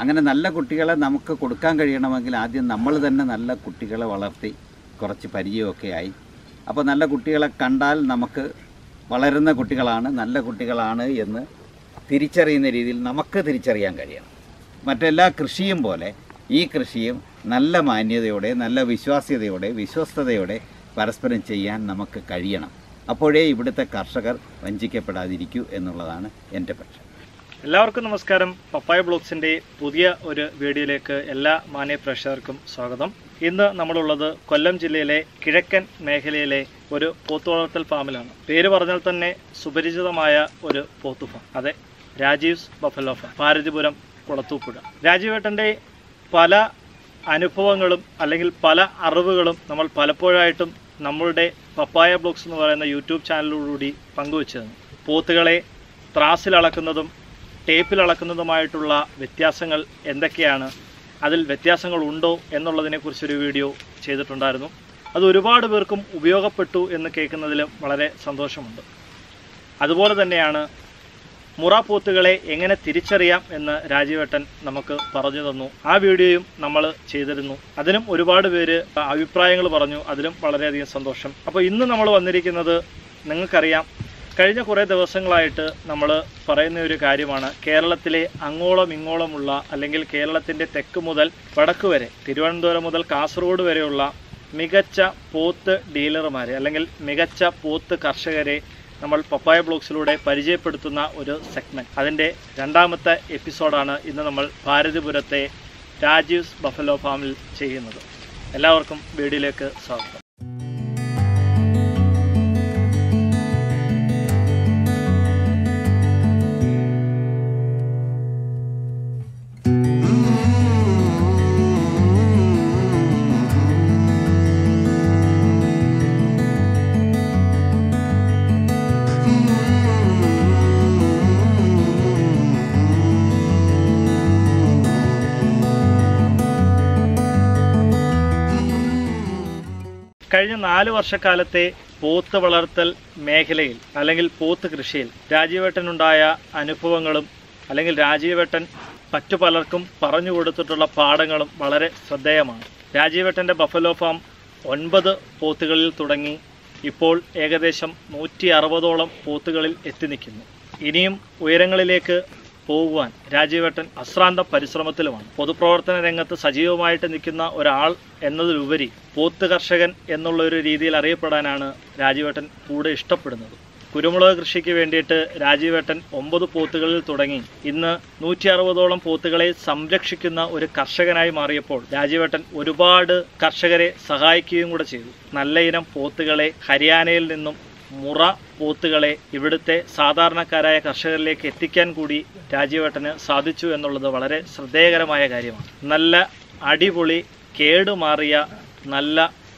അങ്ങനെ നല്ല കുട്ടികളെ നമുക്ക് കൊടുക്കാൻ കഴിയണമെങ്കിൽ ആദ്യം നമ്മൾ തന്നെ നല്ല കുട്ടികളെ വളർത്തി കുറച്ച് പരിചയമൊക്കെ ആയി അപ്പോൾ നല്ല കുട്ടികളെ കണ്ടാൽ നമുക്ക് വളരുന്ന കുട്ടികളാണ് നല്ല കുട്ടികളാണ് എന്ന് തിരിച്ചറിയുന്ന രീതിയിൽ നമുക്ക് തിരിച്ചറിയാൻ കഴിയണം മറ്റെല്ലാ കൃഷിയും പോലെ ഈ കൃഷിയും നല്ല മാന്യതയോടെ നല്ല വിശ്വാസ്യതയോടെ വിശ്വസ്തയോടെ പരസ്പരം ചെയ്യാൻ നമുക്ക് കഴിയണം അപ്പോഴേ ഇവിടുത്തെ കർഷകർ വഞ്ചിക്കപ്പെടാതിരിക്കൂ എന്നുള്ളതാണ് എൻ്റെ പക്ഷം എല്ലാവർക്കും നമസ്കാരം പപ്പായ ബ്ലോഗ്സിന്റെ പുതിയ ഒരു വീഡിയോയിലേക്ക് എല്ലാ മാന്യ പ്രേക്ഷകർക്കും സ്വാഗതം ഇന്ന് നമ്മളുള്ളത് കൊല്ലം ജില്ലയിലെ കിഴക്കൻ മേഖലയിലെ ഒരു പോത്ത് വളർത്തൽ ഫാമിലാണ് പേര് പറഞ്ഞാൽ തന്നെ സുപരിചിതമായ ഒരു പോത്തു ഫാം അതെ രാജീവ്സ് ബഫലോ ഫാം ഭാരതിപുരം കുളത്തൂപ്പുഴ രാജീവേട്ടൻ്റെ പല അനുഭവങ്ങളും അല്ലെങ്കിൽ പല അറിവുകളും നമ്മൾ പലപ്പോഴായിട്ടും നമ്മളുടെ പപ്പായ ബ്ലോഗ്സ് എന്ന് പറയുന്ന യൂട്യൂബ് ചാനലിലൂടെ പങ്കുവച്ചതാണ് പോത്തുകളെ ത്രാസിൽ അളക്കുന്നതും ടേപ്പിൽ അളക്കുന്നതുമായിട്ടുള്ള വ്യത്യാസങ്ങൾ എന്തൊക്കെയാണ് അതിൽ വ്യത്യാസങ്ങൾ ഉണ്ടോ എന്നുള്ളതിനെക്കുറിച്ചൊരു വീഡിയോ ചെയ്തിട്ടുണ്ടായിരുന്നു അത് ഒരുപാട് പേർക്കും ഉപയോഗപ്പെട്ടു എന്ന് കേൾക്കുന്നതിലും വളരെ സന്തോഷമുണ്ട് അതുപോലെ തന്നെയാണ് മുറ പോത്തുകളെ എങ്ങനെ തിരിച്ചറിയാം എന്ന് രാജീവേട്ടൻ നമുക്ക് പറഞ്ഞു തന്നു ആ വീഡിയോയും നമ്മൾ ചെയ്തിരുന്നു അതിനും ഒരുപാട് പേര് അഭിപ്രായങ്ങൾ പറഞ്ഞു അതിലും വളരെയധികം സന്തോഷം അപ്പോൾ ഇന്ന് നമ്മൾ വന്നിരിക്കുന്നത് നിങ്ങൾക്കറിയാം കഴിഞ്ഞ കുറേ ദിവസങ്ങളായിട്ട് നമ്മൾ പറയുന്ന ഒരു കാര്യമാണ് കേരളത്തിലെ അങ്ങോളം ഇങ്ങോളമുള്ള അല്ലെങ്കിൽ കേരളത്തിൻ്റെ തെക്ക് മുതൽ വടക്ക് വരെ തിരുവനന്തപുരം മുതൽ കാസർഗോഡ് വരെയുള്ള മികച്ച പോത്ത് ഡീലർമാരെ അല്ലെങ്കിൽ മികച്ച പോത്ത് കർഷകരെ നമ്മൾ പപ്പായ ബ്ലോഗ്സിലൂടെ പരിചയപ്പെടുത്തുന്ന ഒരു സെഗ്മെൻറ്റ് അതിൻ്റെ രണ്ടാമത്തെ എപ്പിസോഡാണ് ഇന്ന് നമ്മൾ ഭാരതിപുരത്തെ രാജീവ്സ് ബഫലോ ഫാമിൽ ചെയ്യുന്നത് എല്ലാവർക്കും വീഡിയോയിലേക്ക് സ്വാഗതം കഴിഞ്ഞ നാല് വർഷക്കാലത്തെ പോത്ത് വളർത്തൽ മേഖലയിൽ അല്ലെങ്കിൽ പോത്ത് കൃഷിയിൽ രാജീവേട്ടനുണ്ടായ അനുഭവങ്ങളും അല്ലെങ്കിൽ രാജീവേട്ടൻ മറ്റു പലർക്കും പറഞ്ഞു കൊടുത്തിട്ടുള്ള പാഠങ്ങളും വളരെ ശ്രദ്ധേയമാണ് രാജീവേട്ടൻ്റെ ബഫലോ ഫാം ഒൻപത് പോത്തുകളിൽ തുടങ്ങി ഇപ്പോൾ ഏകദേശം നൂറ്റി അറുപതോളം പോത്തുകളിൽ എത്തി നിൽക്കുന്നു ഇനിയും ഉയരങ്ങളിലേക്ക് പോകുവാൻ രാജീവേട്ടൻ അശ്രാന്ത പരിശ്രമത്തിലുമാണ് പൊതുപ്രവർത്തന രംഗത്ത് സജീവമായിട്ട് നിൽക്കുന്ന ഒരാൾ എന്നതിലുപരി പോത്ത് കർഷകൻ എന്നുള്ള ഒരു രീതിയിൽ അറിയപ്പെടാനാണ് രാജീവേട്ടൻ കൂടെ ഇഷ്ടപ്പെടുന്നത് കുരുമുളക് കൃഷിക്ക് വേണ്ടിയിട്ട് രാജീവേട്ടൻ ഒമ്പത് പോത്തുകളിൽ തുടങ്ങി ഇന്ന് നൂറ്റി അറുപതോളം പോത്തുകളെ സംരക്ഷിക്കുന്ന ഒരു കർഷകനായി മാറിയപ്പോൾ രാജീവേട്ടൻ ഒരുപാട് കർഷകരെ സഹായിക്കുകയും കൂടെ ചെയ്തു നല്ല ഇനം പോത്തുകളെ ഹരിയാനയിൽ നിന്നും മുറ പോത്തുകളെ ഇവിടുത്തെ സാധാരണക്കാരായ കർഷകരിലേക്ക് എത്തിക്കാൻ കൂടി രാജീവേട്ടന് സാധിച്ചു എന്നുള്ളത് വളരെ ശ്രദ്ധേയകരമായ കാര്യമാണ് നല്ല അടിപൊളി കേടുമാറിയ നല്ല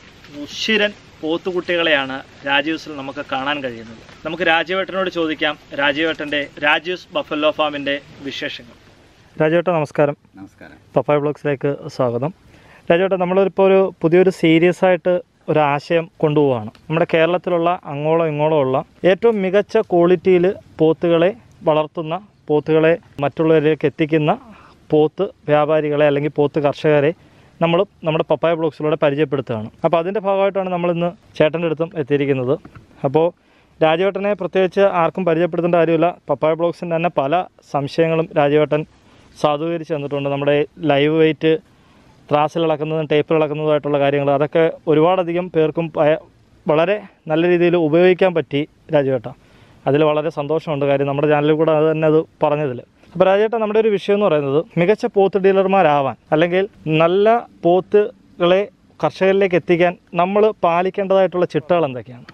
ഉശിരൻ പോത്തുകുട്ടികളെയാണ് രാജീവ്സിൽ നമുക്ക് കാണാൻ കഴിയുന്നത് നമുക്ക് രാജീവേട്ടനോട് ചോദിക്കാം രാജീവേട്ടൻ്റെ രാജീവ്സ് ബഫല്ലോ ഫാമിൻ്റെ വിശേഷങ്ങൾ രാജീവേട്ട നമസ്കാരം നമസ്കാരം പപ്പായ ബ്ലോഗ്സിലേക്ക് സ്വാഗതം രാജേട്ടാ നമ്മളിപ്പോൾ ഒരു പുതിയൊരു സീരിയസ് ആയിട്ട് ഒരു ആശയം കൊണ്ടുപോവാണ് നമ്മുടെ കേരളത്തിലുള്ള അങ്ങോളം ഇങ്ങോളം ഉള്ള ഏറ്റവും മികച്ച ക്വാളിറ്റിയിൽ പോത്തുകളെ വളർത്തുന്ന പോത്തുകളെ മറ്റുള്ളവരിലേക്ക് എത്തിക്കുന്ന പോത്ത് വ്യാപാരികളെ അല്ലെങ്കിൽ പോത്ത് കർഷകരെ നമ്മൾ നമ്മുടെ പപ്പായ ബ്ലോഗ്സിലൂടെ പരിചയപ്പെടുത്തുകയാണ് അപ്പോൾ അതിൻ്റെ ഭാഗമായിട്ടാണ് നമ്മളിന്ന് ചേട്ടൻ്റെ അടുത്തും എത്തിയിരിക്കുന്നത് അപ്പോൾ രാജവേട്ടനെ പ്രത്യേകിച്ച് ആർക്കും പരിചയപ്പെടുത്തേണ്ട കാര്യമില്ല പപ്പായ ബ്ലോഗ്സിൻ്റെ തന്നെ പല സംശയങ്ങളും രാജവേട്ടൻ സാധൂകരിച്ച് തന്നിട്ടുണ്ട് നമ്മുടെ ലൈവ് വെയിറ്റ് ത്രാസിൽ ഇളക്കുന്നതും ടേപ്പിൽ ഇളക്കുന്നതുമായിട്ടുള്ള കാര്യങ്ങൾ അതൊക്കെ ഒരുപാടധികം പേർക്കും പയ- വളരെ നല്ല രീതിയിൽ ഉപയോഗിക്കാൻ പറ്റി രാജുവേട്ട അതിൽ വളരെ സന്തോഷമുണ്ട് കാര്യം നമ്മുടെ ചാനലിൽ കൂടെ അത് തന്നെ അത് പറഞ്ഞതിൽ അപ്പോൾ രാജേട്ട നമ്മുടെ ഒരു വിഷയം എന്ന് പറയുന്നത് മികച്ച പോത്ത് ഡീലർമാരാവാൻ അല്ലെങ്കിൽ നല്ല പോത്തുകളെ കർഷകരിലേക്ക് എത്തിക്കാൻ നമ്മൾ പാലിക്കേണ്ടതായിട്ടുള്ള ചിട്ടകൾ എന്തൊക്കെയാണ്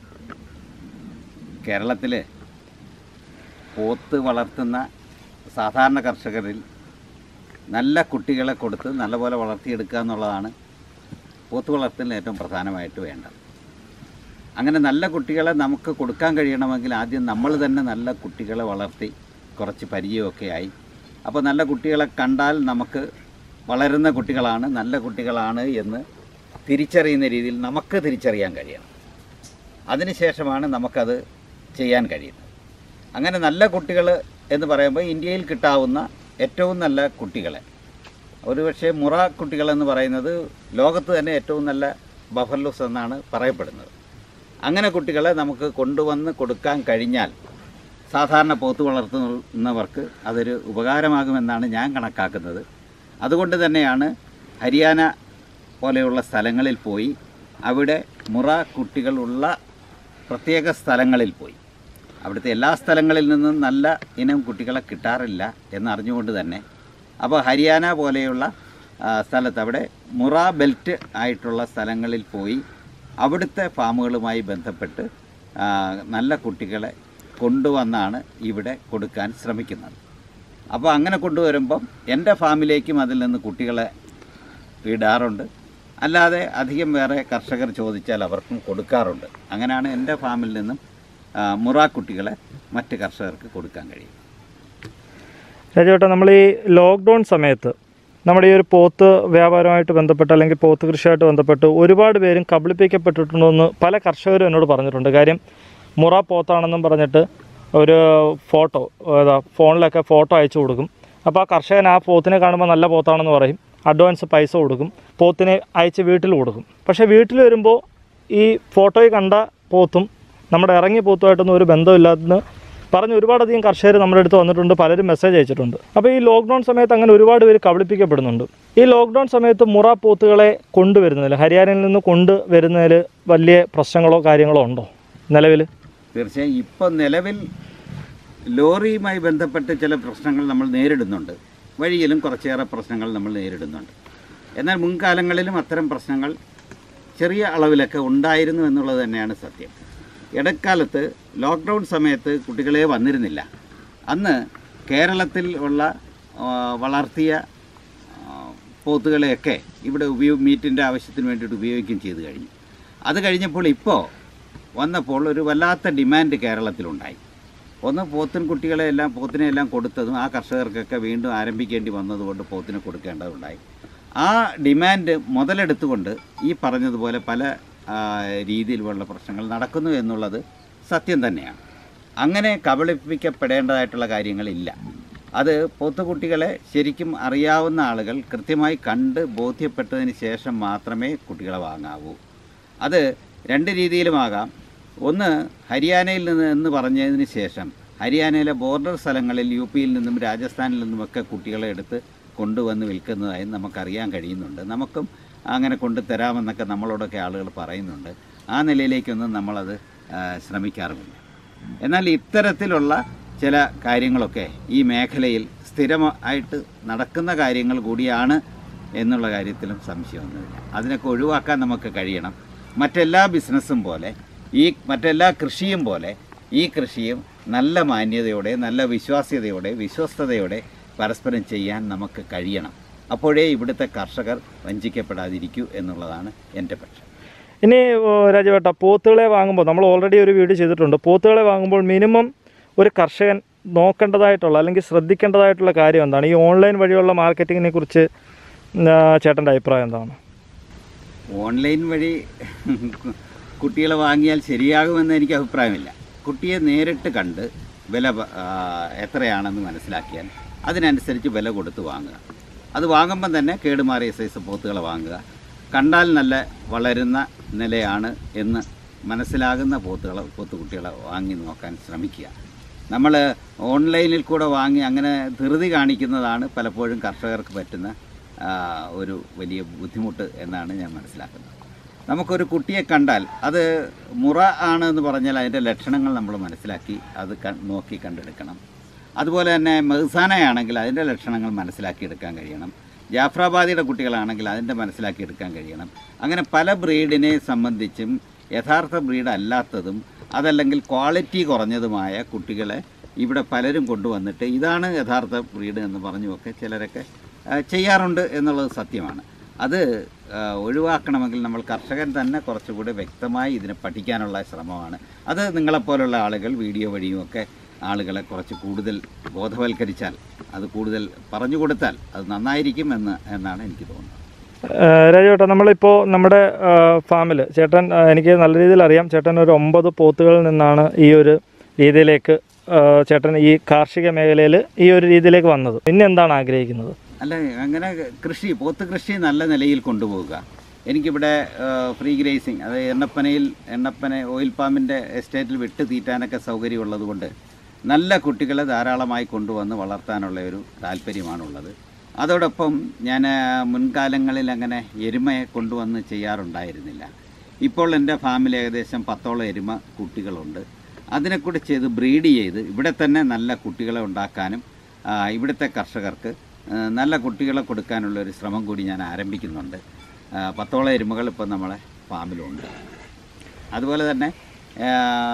കേരളത്തിൽ പോത്ത് വളർത്തുന്ന സാധാരണ കർഷകരിൽ നല്ല കുട്ടികളെ കൊടുത്ത് നല്ലപോലെ വളർത്തിയെടുക്കുക എന്നുള്ളതാണ് പോത്ത് വളർത്തലിന് ഏറ്റവും പ്രധാനമായിട്ട് വേണ്ടത് അങ്ങനെ നല്ല കുട്ടികളെ നമുക്ക് കൊടുക്കാൻ കഴിയണമെങ്കിൽ ആദ്യം നമ്മൾ തന്നെ നല്ല കുട്ടികളെ വളർത്തി കുറച്ച് പരിചയമൊക്കെ ആയി അപ്പോൾ നല്ല കുട്ടികളെ കണ്ടാൽ നമുക്ക് വളരുന്ന കുട്ടികളാണ് നല്ല കുട്ടികളാണ് എന്ന് തിരിച്ചറിയുന്ന രീതിയിൽ നമുക്ക് തിരിച്ചറിയാൻ കഴിയണം അതിനുശേഷമാണ് നമുക്കത് ചെയ്യാൻ കഴിയുന്നത് അങ്ങനെ നല്ല കുട്ടികൾ എന്ന് പറയുമ്പോൾ ഇന്ത്യയിൽ കിട്ടാവുന്ന ഏറ്റവും നല്ല കുട്ടികളെ ഒരുപക്ഷെ മുറ കുട്ടികളെന്ന് പറയുന്നത് ലോകത്ത് തന്നെ ഏറ്റവും നല്ല ബഫർലൂസ് എന്നാണ് പറയപ്പെടുന്നത് അങ്ങനെ കുട്ടികളെ നമുക്ക് കൊണ്ടുവന്ന് കൊടുക്കാൻ കഴിഞ്ഞാൽ സാധാരണ പോത്ത് വളർത്തുന്നവർക്ക് അതൊരു ഉപകാരമാകുമെന്നാണ് ഞാൻ കണക്കാക്കുന്നത് അതുകൊണ്ട് തന്നെയാണ് ഹരിയാന പോലെയുള്ള സ്ഥലങ്ങളിൽ പോയി അവിടെ മുറ കുട്ടികളുള്ള പ്രത്യേക സ്ഥലങ്ങളിൽ പോയി അവിടുത്തെ എല്ലാ സ്ഥലങ്ങളിൽ നിന്നും നല്ല ഇനം കുട്ടികളെ കിട്ടാറില്ല എന്നറിഞ്ഞുകൊണ്ട് തന്നെ അപ്പോൾ ഹരിയാന പോലെയുള്ള ആ, സ്ഥലത്ത് അവിടെ മുറ ബെൽറ്റ് ആയിട്ടുള്ള സ്ഥലങ്ങളിൽ പോയി അവിടുത്തെ ഫാമുകളുമായി ബന്ധപ്പെട്ട് ആ, നല്ല കുട്ടികളെ കൊണ്ടുവന്നാണ് ഇവിടെ കൊടുക്കാൻ ശ്രമിക്കുന്നത് അപ്പോൾ അങ്ങനെ കൊണ്ടുവരുമ്പം എൻ്റെ ഫാമിലേക്കും അതിൽ നിന്ന് കുട്ടികളെ ഇടാറുണ്ട് അല്ലാതെ അധികം വേറെ കർഷകർ ചോദിച്ചാൽ അവർക്കും കൊടുക്കാറുണ്ട് അങ്ങനെയാണ് എൻ്റെ ഫാമിൽ നിന്നും ആ, മുറ കുട്ടികളെ മറ്റ് കർഷകർക്ക് കൊടുക്കാൻ കഴിയും രാജേട്ടാ നമ്മൾ ഈ ലോക്ക്ഡൗൺ സമയത്ത് നമ്മുടെ ഈ ഒരു പോത്ത് വ്യാപാരമായിട്ട് ബന്ധപ്പെട്ട് അല്ലെങ്കിൽ പോത്ത് കൃഷിയായിട്ട് ബന്ധപ്പെട്ട് ഒരുപാട് പേരും കബളിപ്പിക്കപ്പെട്ടിട്ടുണ്ടെന്ന് പല കർഷകരും എന്നോട് പറഞ്ഞിട്ടുണ്ട് കാര്യം മുറ പോത്താണെന്നും പറഞ്ഞിട്ട് ഒരു ഫോട്ടോ ഏതാ ഫോണിലൊക്കെ ഫോട്ടോ അയച്ചു കൊടുക്കും അപ്പോൾ ആ കർഷകൻ ആ പോത്തിനെ കാണുമ്പോൾ നല്ല പോത്താണെന്ന് പറയും അഡ്വാൻസ് പൈസ കൊടുക്കും പോത്തിനെ അയച്ച് വീട്ടിൽ കൊടുക്കും പക്ഷേ വീട്ടിൽ വരുമ്പോൾ ഈ ഫോട്ടോയിൽ കണ്ട പോത്തും നമ്മുടെ ഇറങ്ങിയ പോത്തുമായിട്ടൊന്നും ഒരു ബന്ധമില്ലാതെന്ന് പറഞ്ഞ് ഒരുപാടധികം കർഷകർ നമ്മുടെ അടുത്ത് വന്നിട്ടുണ്ട് പലരും മെസ്സേജ് അയച്ചിട്ടുണ്ട് അപ്പോൾ ഈ ലോക്ക്ഡൗൺ സമയത്ത് അങ്ങനെ ഒരുപാട് പേര് കബളിപ്പിക്കപ്പെടുന്നുണ്ട് ഈ ലോക്ക്ഡൗൺ സമയത്ത് മുറ പോത്തുകളെ കൊണ്ടുവരുന്നതിൽ ഹരിയാനയിൽ നിന്ന് കൊണ്ടുവരുന്നതിൽ വലിയ പ്രശ്നങ്ങളോ കാര്യങ്ങളോ ഉണ്ടോ നിലവിൽ തീർച്ചയായും ഇപ്പം നിലവിൽ ലോറിയുമായി ബന്ധപ്പെട്ട് ചില പ്രശ്നങ്ങൾ നമ്മൾ നേരിടുന്നുണ്ട് വഴിയിലും കുറച്ചേറെ പ്രശ്നങ്ങൾ നമ്മൾ നേരിടുന്നുണ്ട് എന്നാൽ മുൻകാലങ്ങളിലും അത്തരം പ്രശ്നങ്ങൾ ചെറിയ അളവിലൊക്കെ ഉണ്ടായിരുന്നു എന്നുള്ളത് തന്നെയാണ് സത്യം ഇടക്കാലത്ത് ലോക്ക്ഡൗൺ സമയത്ത് കുട്ടികളെ വന്നിരുന്നില്ല അന്ന് കേരളത്തിൽ ഉള്ള ആ, വളർത്തിയ ആ, പോത്തുകളെയൊക്കെ ഇവിടെ ഉപയോഗ മീറ്റിൻ്റെ ആവശ്യത്തിന് വേണ്ടിയിട്ട് ഉപയോഗിക്കുകയും ചെയ്തു കഴിഞ്ഞു അത് കഴിഞ്ഞപ്പോൾ ഇപ്പോൾ വന്നപ്പോൾ ഒരു വല്ലാത്ത ഡിമാൻഡ് കേരളത്തിലുണ്ടായി ഒന്ന് പോത്തിൻ കുട്ടികളെ എല്ലാം പോത്തിനെ എല്ലാം കൊടുത്തതും ആ കർഷകർക്കൊക്കെ വീണ്ടും ആരംഭിക്കേണ്ടി വന്നതുകൊണ്ട് പോത്തിനെ കൊടുക്കേണ്ടതുണ്ടായി ആ ഡിമാൻഡ് മുതലെടുത്തുകൊണ്ട് ഈ പറഞ്ഞതുപോലെ പല ആ, രീതിയിലുള്ള പ്രശ്നങ്ങൾ നടക്കുന്നു എന്നുള്ളത് സത്യം തന്നെയാണ് അങ്ങനെ കബളിപ്പിക്കപ്പെടേണ്ടതായിട്ടുള്ള കാര്യങ്ങളില്ല അത് പോത്തുകുട്ടികളെ ശരിക്കും അറിയാവുന്ന ആളുകൾ കൃത്യമായി കണ്ട് ബോധ്യപ്പെട്ടതിന് ശേഷം മാത്രമേ കുട്ടികളെ വാങ്ങാവൂ അത് രണ്ട് രീതിയിലുമാകാം ഒന്ന് ഹരിയാനയിൽ നിന്ന് എന്ന് പറഞ്ഞതിന് ശേഷം ഹരിയാനയിലെ ബോർഡർ സ്ഥലങ്ങളിൽ യു പിയിൽ നിന്നും രാജസ്ഥാനിൽ നിന്നുമൊക്കെ കുട്ടികളെ എടുത്ത് കൊണ്ടുവന്ന് വിൽക്കുന്നതായി നമുക്കറിയാൻ കഴിയുന്നുണ്ട് നമുക്കും അങ്ങനെ കൊണ്ടുതരാമെന്നൊക്കെ നമ്മളോടൊക്കെ ആളുകൾ പറയുന്നുണ്ട് ആ നിലയിലേക്കൊന്നും നമ്മളത് ആ, ശ്രമിക്കാറുമില്ല എന്നാൽ ഇത്തരത്തിലുള്ള ചില കാര്യങ്ങളൊക്കെ ഈ മേഖലയിൽ സ്ഥിരമായിട്ട് നടക്കുന്ന കാര്യങ്ങൾ കൂടിയാണ് എന്നുള്ള കാര്യത്തിലും സംശയമൊന്നുമില്ല അതിനൊക്കെ ഒഴിവാക്കാൻ നമുക്ക് കഴിയണം മറ്റെല്ലാ ബിസിനസ്സും പോലെ ഈ മറ്റെല്ലാ കൃഷിയും പോലെ ഈ കൃഷിയും നല്ല മാന്യതയോടെ നല്ല വിശ്വാസ്യതയോടെ വിശ്വസ്തയോടെ പരസ്പരം ചെയ്യാൻ നമുക്ക് കഴിയണം അപ്പോഴേ ഇവിടുത്തെ കർഷകർ വഞ്ചിക്കപ്പെടാതിരിക്കൂ എന്നുള്ളതാണ് എൻ്റെ പക്ഷം ഇനി ഓ, രാജവേട്ട പോത്തുകളെ വാങ്ങുമ്പോൾ നമ്മൾ ഓൾറെഡി ഒരു വീഡിയോ ചെയ്തിട്ടുണ്ട് പോത്തുകളെ വാങ്ങുമ്പോൾ മിനിമം ഒരു കർഷകൻ നോക്കേണ്ടതായിട്ടുള്ള അല്ലെങ്കിൽ ശ്രദ്ധിക്കേണ്ടതായിട്ടുള്ള കാര്യം എന്താണ് ഈ ഓൺലൈൻ വഴിയുള്ള മാർക്കറ്റിങ്ങിനെ കുറിച്ച് ആ, ചേട്ടൻ്റെ അഭിപ്രായം എന്താണ് ഓൺലൈൻ വഴി കുട്ടികളെ വാങ്ങിയാൽ ശരിയാകുമെന്ന് എനിക്ക് അഭിപ്രായമില്ല കുട്ടിയെ നേരിട്ട് കണ്ട് വില പ- ആ, എത്രയാണെന്ന് മനസ്സിലാക്കിയാൽ അതിനനുസരിച്ച് വില കൊടുത്ത് വാങ്ങുക അത് വാങ്ങുമ്പം തന്നെ കേടുമാറിയ സൈസ് പോത്തുകളെ വാങ്ങുക കണ്ടാൽ നല്ല വളരുന്ന നിലയാണ് എന്ന് മനസ്സിലാകുന്ന പോത്തുകളെ പോത്തുകുട്ടികളെ വാങ്ങി നോക്കാൻ ശ്രമിക്കുക നമ്മൾ ഓൺലൈനിൽ കൂടെ വാങ്ങി അങ്ങനെ ധൃതി കാണിക്കുന്നതാണ് പലപ്പോഴും കർഷകർക്ക് പറ്റുന്ന ആ, ഒരു വലിയ ബുദ്ധിമുട്ട് എന്നാണ് ഞാൻ മനസ്സിലാക്കുന്നത് നമുക്കൊരു കുട്ടിയെ കണ്ടാൽ അത് മുറ ആണ് എന്ന് പറഞ്ഞാൽ അതിൻ്റെ ലക്ഷണങ്ങൾ നമ്മൾ മനസ്സിലാക്കി അത് ക- നോക്കി കണ്ടെടുക്കണം അതുപോലെ തന്നെ മെഹ്സാനയാണെങ്കിൽ അതിൻ്റെ ലക്ഷണങ്ങൾ മനസ്സിലാക്കിയെടുക്കാൻ കഴിയണം ജാഫ്രാബാദിയുടെ കുട്ടികളാണെങ്കിൽ അതിൻ്റെ മനസ്സിലാക്കിയെടുക്കാൻ കഴിയണം അങ്ങനെ പല ബ്രീഡിനെ സംബന്ധിച്ചും യഥാർത്ഥ ബ്രീഡ് അല്ലാത്തതും അതല്ലെങ്കിൽ ക്വാളിറ്റി കുറഞ്ഞതുമായ കുട്ടികളെ ഇവിടെ പലരും കൊണ്ടുവന്നിട്ട് ഇതാണ് യഥാർത്ഥ ബ്രീഡ് എന്ന് പറഞ്ഞുമൊക്കെ ചിലരൊക്കെ ആ, ചെയ്യാറുണ്ട് എന്നുള്ളത് സത്യമാണ് അത് ആ, ഒഴിവാക്കണമെങ്കിൽ നമ്മൾ കർഷകൻ തന്നെ കുറച്ചുകൂടി വ്യക്തമായി ഇതിനെ പഠിക്കാനുള്ള ശ്രമമാണ് അത് നിങ്ങളെപ്പോലുള്ള ആളുകൾ വീഡിയോ വഴിയുമൊക്കെ ആളുകളെ കുറച്ച് കൂടുതൽ ബോധവൽക്കരിച്ചാൽ അത് കൂടുതൽ പറഞ്ഞു കൊടുത്താൽ അത് നന്നായിരിക്കും എന്ന് എന്നാണ് എനിക്ക് തോന്നുന്നത് രാജേട്ടാ നമ്മളിപ്പോൾ നമ്മുടെ ഫാമിൽ ചേട്ടൻ ആ, എനിക്ക് നല്ല രീതിയിൽ അറിയാം ചേട്ടൻ ഒരു ഒമ്പത് പോത്തുകളിൽ നിന്നാണ് ഈ ഒരു രീതിയിലേക്ക് ആ, ചേട്ടൻ ഈ കാർഷിക മേഖലയിൽ ഈ ഒരു രീതിയിലേക്ക് വന്നത് പിന്നെ എന്താണ് ആഗ്രഹിക്കുന്നത് അല്ല അങ്ങനെ കൃഷി പോത്ത് കൃഷി നല്ല നിലയിൽ കൊണ്ടുപോവുക എനിക്കിവിടെ ഫ്രീ ഗ്രേസിങ് അതായത് എണ്ണപ്പനയിൽ എണ്ണപ്പന ഓയിൽ പാമ്പിൻ്റെ എസ്റ്റേറ്റിൽ വിട്ട് തീറ്റാനൊക്കെ സൗകര്യമുള്ളത് കൊണ്ട് നല്ല കുട്ടികളെ ധാരാളമായി കൊണ്ടുവന്ന് വളർത്താനുള്ള ഒരു താല്പര്യമാണുള്ളത് അതോടൊപ്പം ഞാൻ മുൻകാലങ്ങളിൽ അങ്ങനെ എരുമയെ കൊണ്ടുവന്ന് ചെയ്യാറുണ്ടായിരുന്നില്ല ഇപ്പോൾ എൻ്റെ ഫാമിൽ ഏകദേശം പത്തോളം എരുമ കുട്ടികളുണ്ട് അതിനെക്കൂടി ചെയ്ത് ബ്രീഡ് ചെയ്ത് ഇവിടെ തന്നെ നല്ല കുട്ടികളെ ഉണ്ടാക്കാനും ആ, ഇവിടുത്തെ കർഷകർക്ക് ആ, നല്ല കുട്ടികളെ കൊടുക്കാനുള്ള ഒരു ശ്രമം കൂടി ഞാൻ ആരംഭിക്കുന്നുണ്ട് ആ, പത്തോളം എരുമകൾ ഇപ്പോൾ നമ്മളെ ഫാമിലുണ്ട് അതുപോലെ തന്നെ ആ,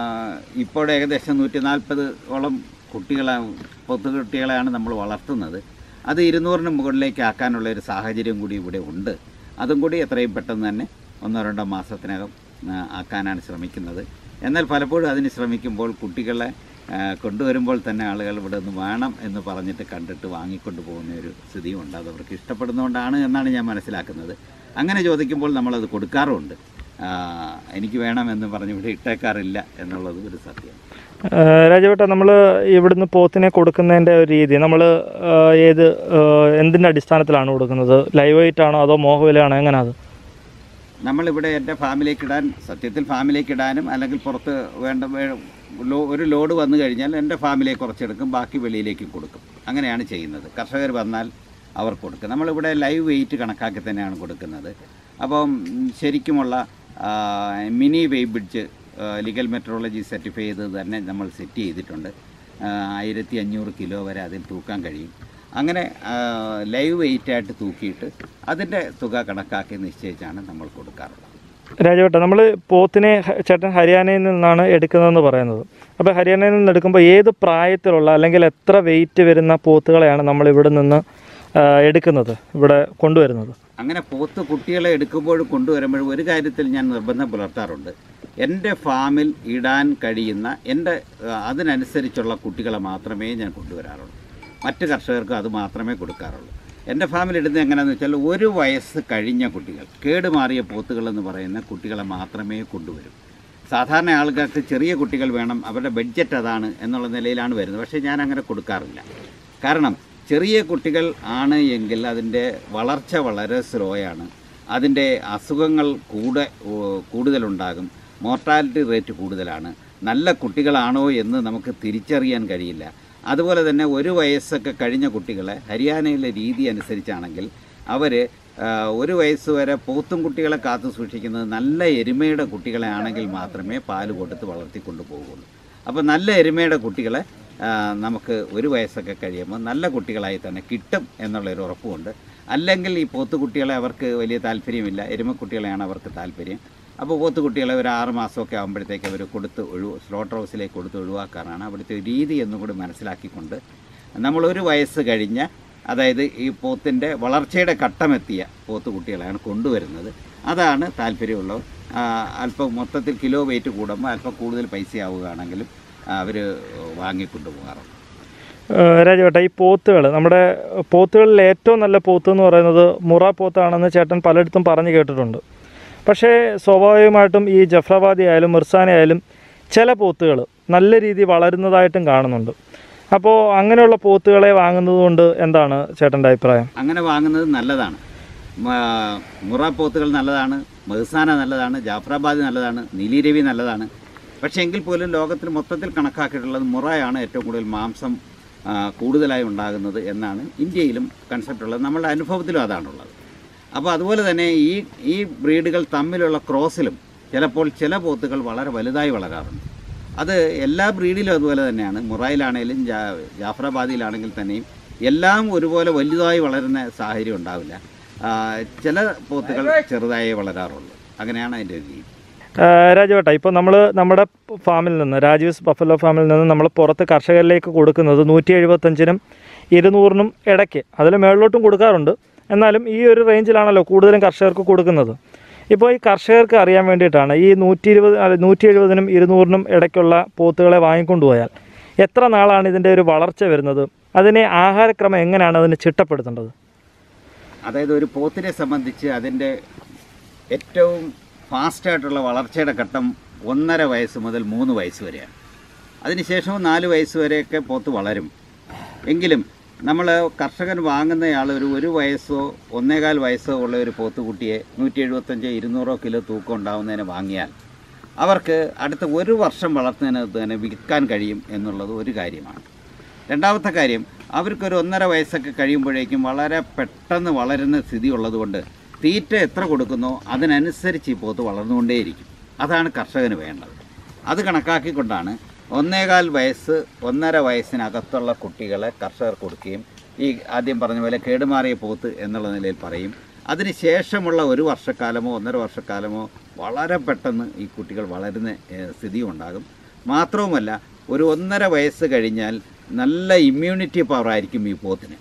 ഇപ്പോൾ ഏകദേശം നൂറ്റി നാൽപ്പത് ഓളം കുട്ടികളെ പൊത്തു കുട്ടികളെയാണ് നമ്മൾ വളർത്തുന്നത് അത് ഇരുന്നൂറിന് മുകളിലേക്ക് ആക്കാനുള്ള ഒരു സാഹചര്യം കൂടി ഇവിടെ ഉണ്ട് അതും കൂടി എത്രയും പെട്ടെന്ന് തന്നെ ഒന്നോ രണ്ടോ മാസത്തിനകം ആ, ആക്കാനാണ് ശ്രമിക്കുന്നത് എന്നാൽ പലപ്പോഴും അതിന് ശ്രമിക്കുമ്പോൾ കുട്ടികളെ ആ, കൊണ്ടുവരുമ്പോൾ തന്നെ ആളുകൾ ഇവിടെ നിന്ന് വേണം എന്ന് പറഞ്ഞിട്ട് കണ്ടിട്ട് വാങ്ങിക്കൊണ്ട് പോകുന്ന ഒരു സ്ഥിതിയും ഉണ്ട് അത് അവർക്ക് ഇഷ്ടപ്പെടുന്നതുകൊണ്ടാണ് എന്നാണ് ഞാൻ മനസ്സിലാക്കുന്നത് അങ്ങനെ ചോദിക്കുമ്പോൾ നമ്മളത് കൊടുക്കാറുമുണ്ട് ആ, എനിക്ക് വേണമെന്ന് പറഞ്ഞ് ഇവിടെ ഇട്ടേക്കാറില്ല എന്നുള്ളത് ഒരു സത്യം രാജവേട്ട നമ്മൾ ഇവിടുന്ന് പോത്തിനെ കൊടുക്കുന്നതിൻ്റെ ഒരു രീതി നമ്മൾ ഏത് ആ, എന്തിൻ്റെ അടിസ്ഥാനത്തിലാണ് കൊടുക്കുന്നത് ലൈവ് വെയിറ്റ് ആണോ അതോ മോഹവിലയാണോ എങ്ങനെ അത് നമ്മളിവിടെ എൻ്റെ ഫാമിലേക്ക് ഇടാൻ സത്യത്തിൽ ഫാമിലേക്ക് ഇടാനും അല്ലെങ്കിൽ പുറത്ത് വേണ്ട വേ- ലോ- ഒരു ലോഡ് വന്നു കഴിഞ്ഞാൽ എൻ്റെ ഫാമിലേക്ക് കുറച്ചെടുക്കും ബാക്കി വെളിയിലേക്കും കൊടുക്കും അങ്ങനെയാണ് ചെയ്യുന്നത് കർഷകർ വന്നാൽ അവർ കൊടുക്കും നമ്മളിവിടെ ലൈവ് വെയിറ്റ് കണക്കാക്കി തന്നെയാണ് കൊടുക്കുന്നത് അപ്പം ഉം, ശരിക്കുമുള്ള ആ, mini weigh bridge legal metrology certify ചെയ്ത് തന്നെ നമ്മൾ സെറ്റ് ചെയ്തിട്ടുണ്ട് ആയിരത്തി അഞ്ഞൂറ് കിലോ വരെ അതിൽ തൂക്കാൻ കഴിയും അങ്ങനെ ആ, ലൈവ് വെയിറ്റ് ആയിട്ട് തൂക്കിയിട്ട് അതിൻ്റെ തുക കണക്കാക്കി നിശ്ചയിച്ചാണ് നമ്മൾ കൊടുക്കാറുള്ളത് രാജവേട്ട നമ്മൾ പോത്തിനെ ഹ- ചേട്ടൻ ഹരിയാനയിൽ നിന്നാണ് എടുക്കുന്നതെന്ന് പറയുന്നത് അപ്പോൾ ഹരിയാനയിൽ നിന്ന് എടുക്കുമ്പോൾ ഏത് പ്രായത്തിലുള്ള അല്ലെങ്കിൽ എത്ര വെയിറ്റ് വരുന്ന പോത്തുകളെയാണ് നമ്മൾ ഇവിടെ നിന്ന് ആ, എടുക്കുന്നത് ഇവിടെ കൊണ്ടുവരുന്നത് അങ്ങനെ പോത്ത് കുട്ടികളെ എടുക്കുമ്പോഴും കൊണ്ടുവരുമ്പോഴും ഒരു കാര്യത്തിൽ ഞാൻ നിർബന്ധം പുലർത്താറുണ്ട് എൻ്റെ ഫാമിൽ ഇടാൻ കഴിയുന്ന എൻ്റെ ആ, അതിനനുസരിച്ചുള്ള കുട്ടികളെ മാത്രമേ ഞാൻ കൊണ്ടുവരാറുള്ളൂ മറ്റ് കർഷകർക്ക് അത് മാത്രമേ കൊടുക്കാറുള്ളൂ എൻ്റെ ഫാമിൽ ഇടുന്നത് എങ്ങനെയാണെന്ന് വെച്ചാൽ ഒരു വയസ്സ് കഴിഞ്ഞ കുട്ടികൾ കേടുമാറിയ പോത്തുകൾ എന്ന് പറയുന്ന കുട്ടികളെ മാത്രമേ കൊണ്ടുവരൂ സാധാരണ ആൾക്കാർക്ക് ചെറിയ കുട്ടികൾ വേണം അവരുടെ ബഡ്ജറ്റ് അതാണ് എന്നുള്ള നിലയിലാണ് വരുന്നത് പക്ഷേ ഞാൻ അങ്ങനെ കൊടുക്കാറില്ല കാരണം ചെറിയ കുട്ടികൾ ആണ് എങ്കിൽ അതിൻ്റെ വളർച്ച വളരെ സ്ലോയാണ് അതിൻ്റെ അസുഖങ്ങൾ കൂടെ ഓ, കൂടുതലുണ്ടാകും മോർട്ടാലിറ്റി റേറ്റ് കൂടുതലാണ് നല്ല കുട്ടികളാണോ എന്ന് നമുക്ക് തിരിച്ചറിയാൻ കഴിയില്ല അതുപോലെ തന്നെ ഒരു വയസ്സൊക്കെ കഴിഞ്ഞ കുട്ടികളെ ഹരിയാനയിലെ രീതി അനുസരിച്ചാണെങ്കിൽ അവർ ഒരു വയസ്സ് വരെ പോത്തും കുട്ടികളെ കാത്തു സൂക്ഷിക്കുന്നത് നല്ല എരുമയുടെ കുട്ടികളെ ആണെങ്കിൽ മാത്രമേ പാല് കൊടുത്ത് വളർത്തിക്കൊണ്ട് പോകുള്ളൂ അപ്പോൾ നല്ല എരുമയുടെ കുട്ടികളെ ആ, നമുക്ക് ഒരു വയസ്സൊക്കെ കഴിയുമ്പോൾ നല്ല കുട്ടികളായി തന്നെ കിട്ടും എന്നുള്ളൊരു ഉറപ്പുമുണ്ട് അല്ലെങ്കിൽ ഈ പോത്തുകുട്ടികളെ അവർക്ക് വലിയ താല്പര്യമില്ല എരുമക്കുട്ടികളെയാണ് അവർക്ക് താല്പര്യം അപ്പോൾ പോത്തുകുട്ടികളെ ഒരു ആറ് മാസമൊക്കെ ആകുമ്പോഴത്തേക്ക് അവർ കൊടുത്ത് ഒഴിവ് സ്ലോട്ടർ ഹൗസിലേക്ക് കൊടുത്ത് ഒഴിവാക്കാറാണ് അവിടുത്തെ രീതി എന്നും കൂടി മനസ്സിലാക്കിക്കൊണ്ട് നമ്മൾ ഒരു വയസ്സ് കഴിഞ്ഞ അതായത് ഈ പോത്തിൻ്റെ വളർച്ചയുടെ ഘട്ടമെത്തിയ പോത്തുകുട്ടികളെയാണ് കൊണ്ടുവരുന്നത് അതാണ് താല്പര്യമുള്ളത് ആ, അല്പം മൊത്തത്തിൽ കിലോ വെയിറ്റ് കൂടുമ്പോൾ അല്പം കൂടുതൽ പൈസയാവുകയാണെങ്കിലും അവർ വാങ്ങിക്കൊണ്ടു പോകാറുണ്ട് രാജവേട്ട ഈ പോത്തുകൾ നമ്മുടെ പോത്തുകളിൽ ഏറ്റവും നല്ല പോത്ത് എന്ന് പറയുന്നത് മുറ പോത്താണെന്ന് ചേട്ടൻ പലയിടത്തും പറഞ്ഞു കേട്ടിട്ടുണ്ട് പക്ഷേ സ്വാഭാവികമായിട്ടും ഈ ജഫ്രാബാദി ആയാലും മിർസാന ആയാലും ചില പോത്തുകൾ നല്ല രീതിയിൽ വളരുന്നതായിട്ടും കാണുന്നുണ്ട് അപ്പോൾ അങ്ങനെയുള്ള പോത്തുകളെ വാങ്ങുന്നത് കൊണ്ട് എന്താണ് ചേട്ടൻ്റെ അഭിപ്രായം അങ്ങനെ വാങ്ങുന്നത് നല്ലതാണ് മ- മുറ പോത്തുകൾ നല്ലതാണ് മെഹ്സാന നല്ലതാണ് ജാഫ്രാബാദ് നല്ലതാണ് നീലിരവി നല്ലതാണ് പക്ഷേ എങ്കിൽ പോലും ലോകത്തിൽ മൊത്തത്തിൽ കണക്കാക്കിയിട്ടുള്ളത് മുറയാണ് ഏറ്റവും കൂടുതൽ മാംസം ആ, കൂടുതലായി ഉണ്ടാകുന്നത് എന്നാണ് ഇന്ത്യയിലും കൺസെപ്റ്റ് ഉള്ളത് നമ്മളുടെ അനുഭവത്തിലും അതാണുള്ളത് അപ്പോൾ അതുപോലെ തന്നെ ഈ ഈ ബ്രീഡുകൾ തമ്മിലുള്ള ക്രോസിലും ചിലപ്പോൾ ചില പോത്തുകൾ വളരെ വലുതായി വളരാറുണ്ട് അത് എല്ലാ ബ്രീഡിലും അതുപോലെ തന്നെയാണ് മുറയിലാണെങ്കിലും ജാ ജാഫ്രാബാദിയിലാണെങ്കിൽ തന്നെയും എല്ലാം ഒരുപോലെ വലുതായി വളരുന്ന സാഹചര്യം ഉണ്ടാവില്ല ആ, ചില പോത്തുകൾ ചെറുതായേ വളരാറുള്ളൂ അങ്ങനെയാണ് അതിൻ്റെ ഒരു രീതി രാജുവേട്ട ഇപ്പോൾ നമ്മൾ നമ്മുടെ ഫാമിൽ നിന്ന് രാജീവ്സ് ബഫലോ ഫാമിൽ നിന്ന് നമ്മൾ പുറത്ത് കർഷകരിലേക്ക് കൊടുക്കുന്നത് നൂറ്റി എഴുപത്തഞ്ചിനും ഇരുന്നൂറിനും ഇടയ്ക്ക് അതിൽ മേളിലോട്ടും കൊടുക്കാറുണ്ട് എന്നാലും ഈ ഒരു റേഞ്ചിലാണല്ലോ കൂടുതലും കർഷകർക്ക് കൊടുക്കുന്നത് ഇപ്പോൾ ഈ കർഷകർക്ക് അറിയാൻ വേണ്ടിയിട്ടാണ് ഈ നൂറ്റി ഇരുപത് അല്ല, നൂറ്റി എഴുപതിനും ഇരുന്നൂറിനും ഇടയ്ക്കുള്ള പോത്തുകളെ വാങ്ങിക്കൊണ്ടുപോയാൽ എത്ര നാളാണ് ഇതിൻ്റെ ഒരു വളർച്ച വരുന്നത് അതിനെ ആഹാരക്രമം എങ്ങനെയാണ് അതിന് ചിട്ടപ്പെടുത്തേണ്ടത് അതായത് ഒരു പോത്തിനെ സംബന്ധിച്ച് അതിൻ്റെ ഏറ്റവും ഫാസ്റ്റായിട്ടുള്ള വളർച്ചയുടെ ഘട്ടം ഒന്നര വയസ്സ് മുതൽ മൂന്ന് വയസ്സ് വരെയാണ് അതിനുശേഷവും നാല് വയസ്സ് വരെയൊക്കെ പോത്ത് വളരും എങ്കിലും നമ്മൾ കർഷകൻ വാങ്ങുന്നയാൾ ഒരു ഒരു വയസ്സോ ഒന്നേകാൽ വയസ്സോ ഉള്ള ഒരു പോത്തുകുട്ടിയെ നൂറ്റി എഴുപത്തഞ്ചോ ഇരുന്നൂറോ കിലോ തൂക്കം ഉണ്ടാവുന്നതിന് വാങ്ങിയാൽ അവർക്ക് അടുത്ത ഒരു വർഷം വളർത്തുന്നതിനകത്ത് തന്നെ വിൽക്കാൻ കഴിയും എന്നുള്ളത് ഒരു കാര്യമാണ് രണ്ടാമത്തെ കാര്യം അവർക്കൊരു ഒന്നര വയസ്സൊക്കെ കഴിയുമ്പോഴേക്കും വളരെ പെട്ടെന്ന് വളരുന്ന സ്ഥിതി ഉള്ളതുകൊണ്ട് തീറ്റ എത്ര കൊടുക്കുന്നോ അതിനനുസരിച്ച് ഈ പോത്ത് വളർന്നുകൊണ്ടേയിരിക്കും അതാണ് കർഷകന് വേണ്ടത് അത് കണക്കാക്കിക്കൊണ്ടാണ് ഒന്നേകാൽ വയസ്സ് ഒന്നര വയസ്സിനകത്തുള്ള കുട്ടികളെ കർഷകർ കൊടുക്കുകയും ഈ ആദ്യം പറഞ്ഞ പോലെ കേടുമാറിയ പോത്ത് എന്നുള്ള നിലയിൽ പറയും അതിന് ശേഷമുള്ള ഒരു വർഷക്കാലമോ ഒന്നര വർഷക്കാലമോ വളരെ പെട്ടെന്ന് ഈ കുട്ടികൾ വളരുന്ന ഏഹ്, സ്ഥിതിയും ഉണ്ടാകും മാത്രവുമല്ല ഒരു ഒന്നര വയസ്സ് കഴിഞ്ഞാൽ നല്ല ഇമ്മ്യൂണിറ്റി പവർ ആയിരിക്കും ഈ പോത്തിന്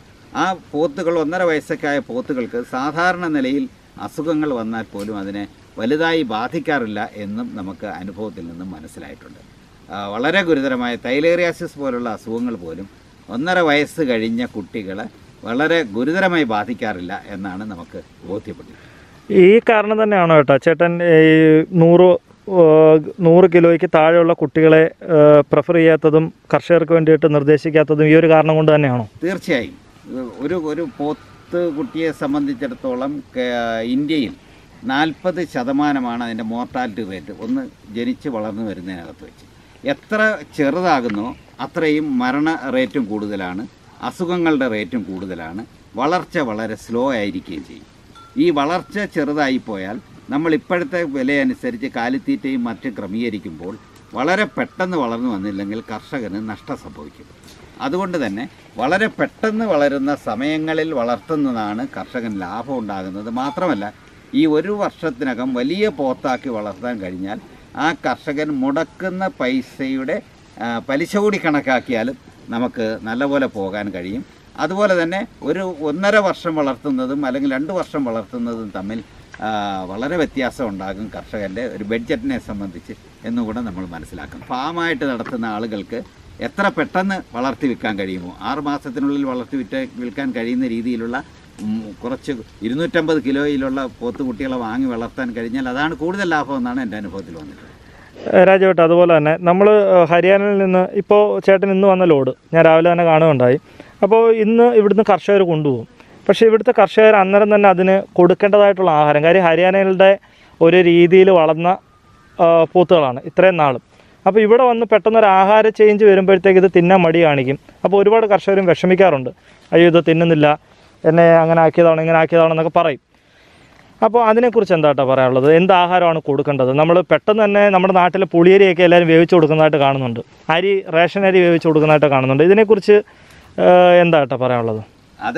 ആ പോത്തുകൾ ഒന്നര വയസ്സൊക്കെ ആയ പോത്തുകൾക്ക് സാധാരണ നിലയിൽ അസുഖങ്ങൾ വന്നാൽ പോലും അതിനെ വലുതായി ബാധിക്കാറില്ല എന്നും നമുക്ക് അനുഭവത്തിൽ നിന്നും മനസ്സിലായിട്ടുണ്ട് ആ, വളരെ ഗുരുതരമായ തൈലേറിയാസിസ് പോലുള്ള അസുഖങ്ങൾ പോലും ഒന്നര വയസ്സ് കഴിഞ്ഞ കുട്ടികളെ വളരെ ഗുരുതരമായി ബാധിക്കാറില്ല എന്നാണ് നമുക്ക് ബോധ്യപ്പെട്ടത് ഈ കാരണം തന്നെയാണോ കേട്ടോ ചേട്ടൻ ഈ നൂറ് ഏഹ്, നൂറ് കിലോയ്ക്ക് താഴെയുള്ള കുട്ടികളെ പ്രിഫർ ചെയ്യാത്തതും കർഷകർക്ക് വേണ്ടിയിട്ട് നിർദ്ദേശിക്കാത്തതും ഈ ഒരു കാരണം കൊണ്ട് തന്നെയാണോ തീർച്ചയായും ഒരു ഒരു പോത്ത് കുട്ടിയെ സംബന്ധിച്ചിടത്തോളം കേ- ഇന്ത്യയിൽ നാൽപ്പത് ശതമാനമാണ് അതിൻ്റെ മോർട്ടാലിറ്റി റേറ്റ് ഒന്ന് ജനിച്ച് വളർന്നു വരുന്നതിനകത്ത് വെച്ച് എത്ര ചെറുതാകുന്നോ അത്രയും മരണ റേറ്റും കൂടുതലാണ് അസുഖങ്ങളുടെ റേറ്റും കൂടുതലാണ് വളർച്ച വളരെ സ്ലോ ആയിരിക്കുകയും ചെയ്യും ഈ വളർച്ച ചെറുതായി പോയാൽ നമ്മൾ ഇപ്പോഴത്തെ വിലയനുസരിച്ച് കാലിത്തീറ്റയും മറ്റും ക്രമീകരിക്കുമ്പോൾ വളരെ പെട്ടെന്ന് വളർന്നു വന്നില്ലെങ്കിൽ കർഷകന് നഷ്ടം സംഭവിക്കും അതുകൊണ്ട് തന്നെ വളരെ പെട്ടെന്ന് വളരുന്ന സമയങ്ങളിൽ വളർത്തുന്നതാണ് കർഷകൻ ലാഭം ഉണ്ടാകുന്നത് മാത്രമല്ല ഈ ഒരു വർഷത്തിനകം വലിയ പോത്താക്കി വളർത്താൻ കഴിഞ്ഞാൽ ആ കർഷകൻ മുടക്കുന്ന പൈസയുടെ ആ, പലിശ കൂടി കണക്കാക്കിയാലും നമുക്ക് നല്ലപോലെ പോകാൻ കഴിയും അതുപോലെ തന്നെ ഒരു ഒന്നര വർഷം വളർത്തുന്നതും അല്ലെങ്കിൽ രണ്ട് വർഷം വളർത്തുന്നതും തമ്മിൽ ആ, വളരെ വ്യത്യാസം ഉണ്ടാകും കർഷകൻ്റെ ഒരു ബഡ്ജറ്റിനെ സംബന്ധിച്ച് എന്നുകൂടെ നമ്മൾ മനസ്സിലാക്കും ഫാമായിട്ട് നടത്തുന്ന ആളുകൾക്ക് എത്ര പെട്ടെന്ന് വളർത്തി വിൽക്കാൻ കഴിയുമോ ആറ് മാസത്തിനുള്ളിൽ വളർത്തി വിറ്റ് വിൽക്കാൻ കഴിയുന്ന രീതിയിലുള്ള ഉം, കുറച്ച് ഇരുന്നൂറ്റമ്പത് കിലോയിലുള്ള പോത്തുകുട്ടികളെ വാങ്ങി വളർത്താൻ കഴിഞ്ഞാൽ അതാണ് കൂടുതൽ ലാഭം എന്നാണ് എൻ്റെ അനുഭവത്തിൽ വന്നിട്ടുള്ളത് രാജുവേട്ട അതുപോലെ തന്നെ നമ്മൾ ഹരിയാനയിൽ നിന്ന് ഇപ്പോൾ ചേട്ടൻ ഇന്ന് വന്ന ലോഡ് ഞാൻ രാവിലെ തന്നെ കാണുകയുണ്ടായി അപ്പോൾ ഇന്ന് ഇവിടുന്ന് കർഷകർ കൊണ്ടുപോകും പക്ഷേ ഇവിടുത്തെ കർഷകർ അന്നേരം തന്നെ അതിന് കൊടുക്കേണ്ടതായിട്ടുള്ള ആഹാരം കാര്യം ഹരിയാനയുടെ ഒരു രീതിയിൽ വളർന്ന ആ, പോത്തുകളാണ് ഇത്രയും നാളും അപ്പോൾ ഇവിടെ വന്ന് പെട്ടെന്നൊരു ആഹാര ചേഞ്ച് വരുമ്പോഴത്തേക്ക് ഇത് തിന്നാൻ മടി കാണിക്കും അപ്പോൾ ഒരുപാട് കർഷകരും വിഷമിക്കാറുണ്ട് അയ്യോ ഇത് തിന്നുന്നില്ല എന്നെ അങ്ങനെ ആക്കിയതാണ് ഇങ്ങനെ ആക്കിയതാണെന്നൊക്കെ പറയും അപ്പോൾ അതിനെക്കുറിച്ച് എന്താ കേട്ടോ പറയാനുള്ളത് എന്ത് ആഹാരമാണ് കൊടുക്കേണ്ടത് നമ്മൾ പെട്ടെന്ന് തന്നെ നമ്മുടെ നാട്ടിലെ പുളിയരിയൊക്കെ എല്ലാവരും വേവിച്ച് കൊടുക്കുന്നതായിട്ട് കാണുന്നുണ്ട് അരി റേഷൻ അരി വേവിച്ച് കൊടുക്കുന്നതായിട്ട് കാണുന്നുണ്ട് ഇതിനെക്കുറിച്ച് ഏഹ്, എന്താ കേട്ടോ പറയാനുള്ളത് അത്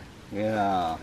ആ,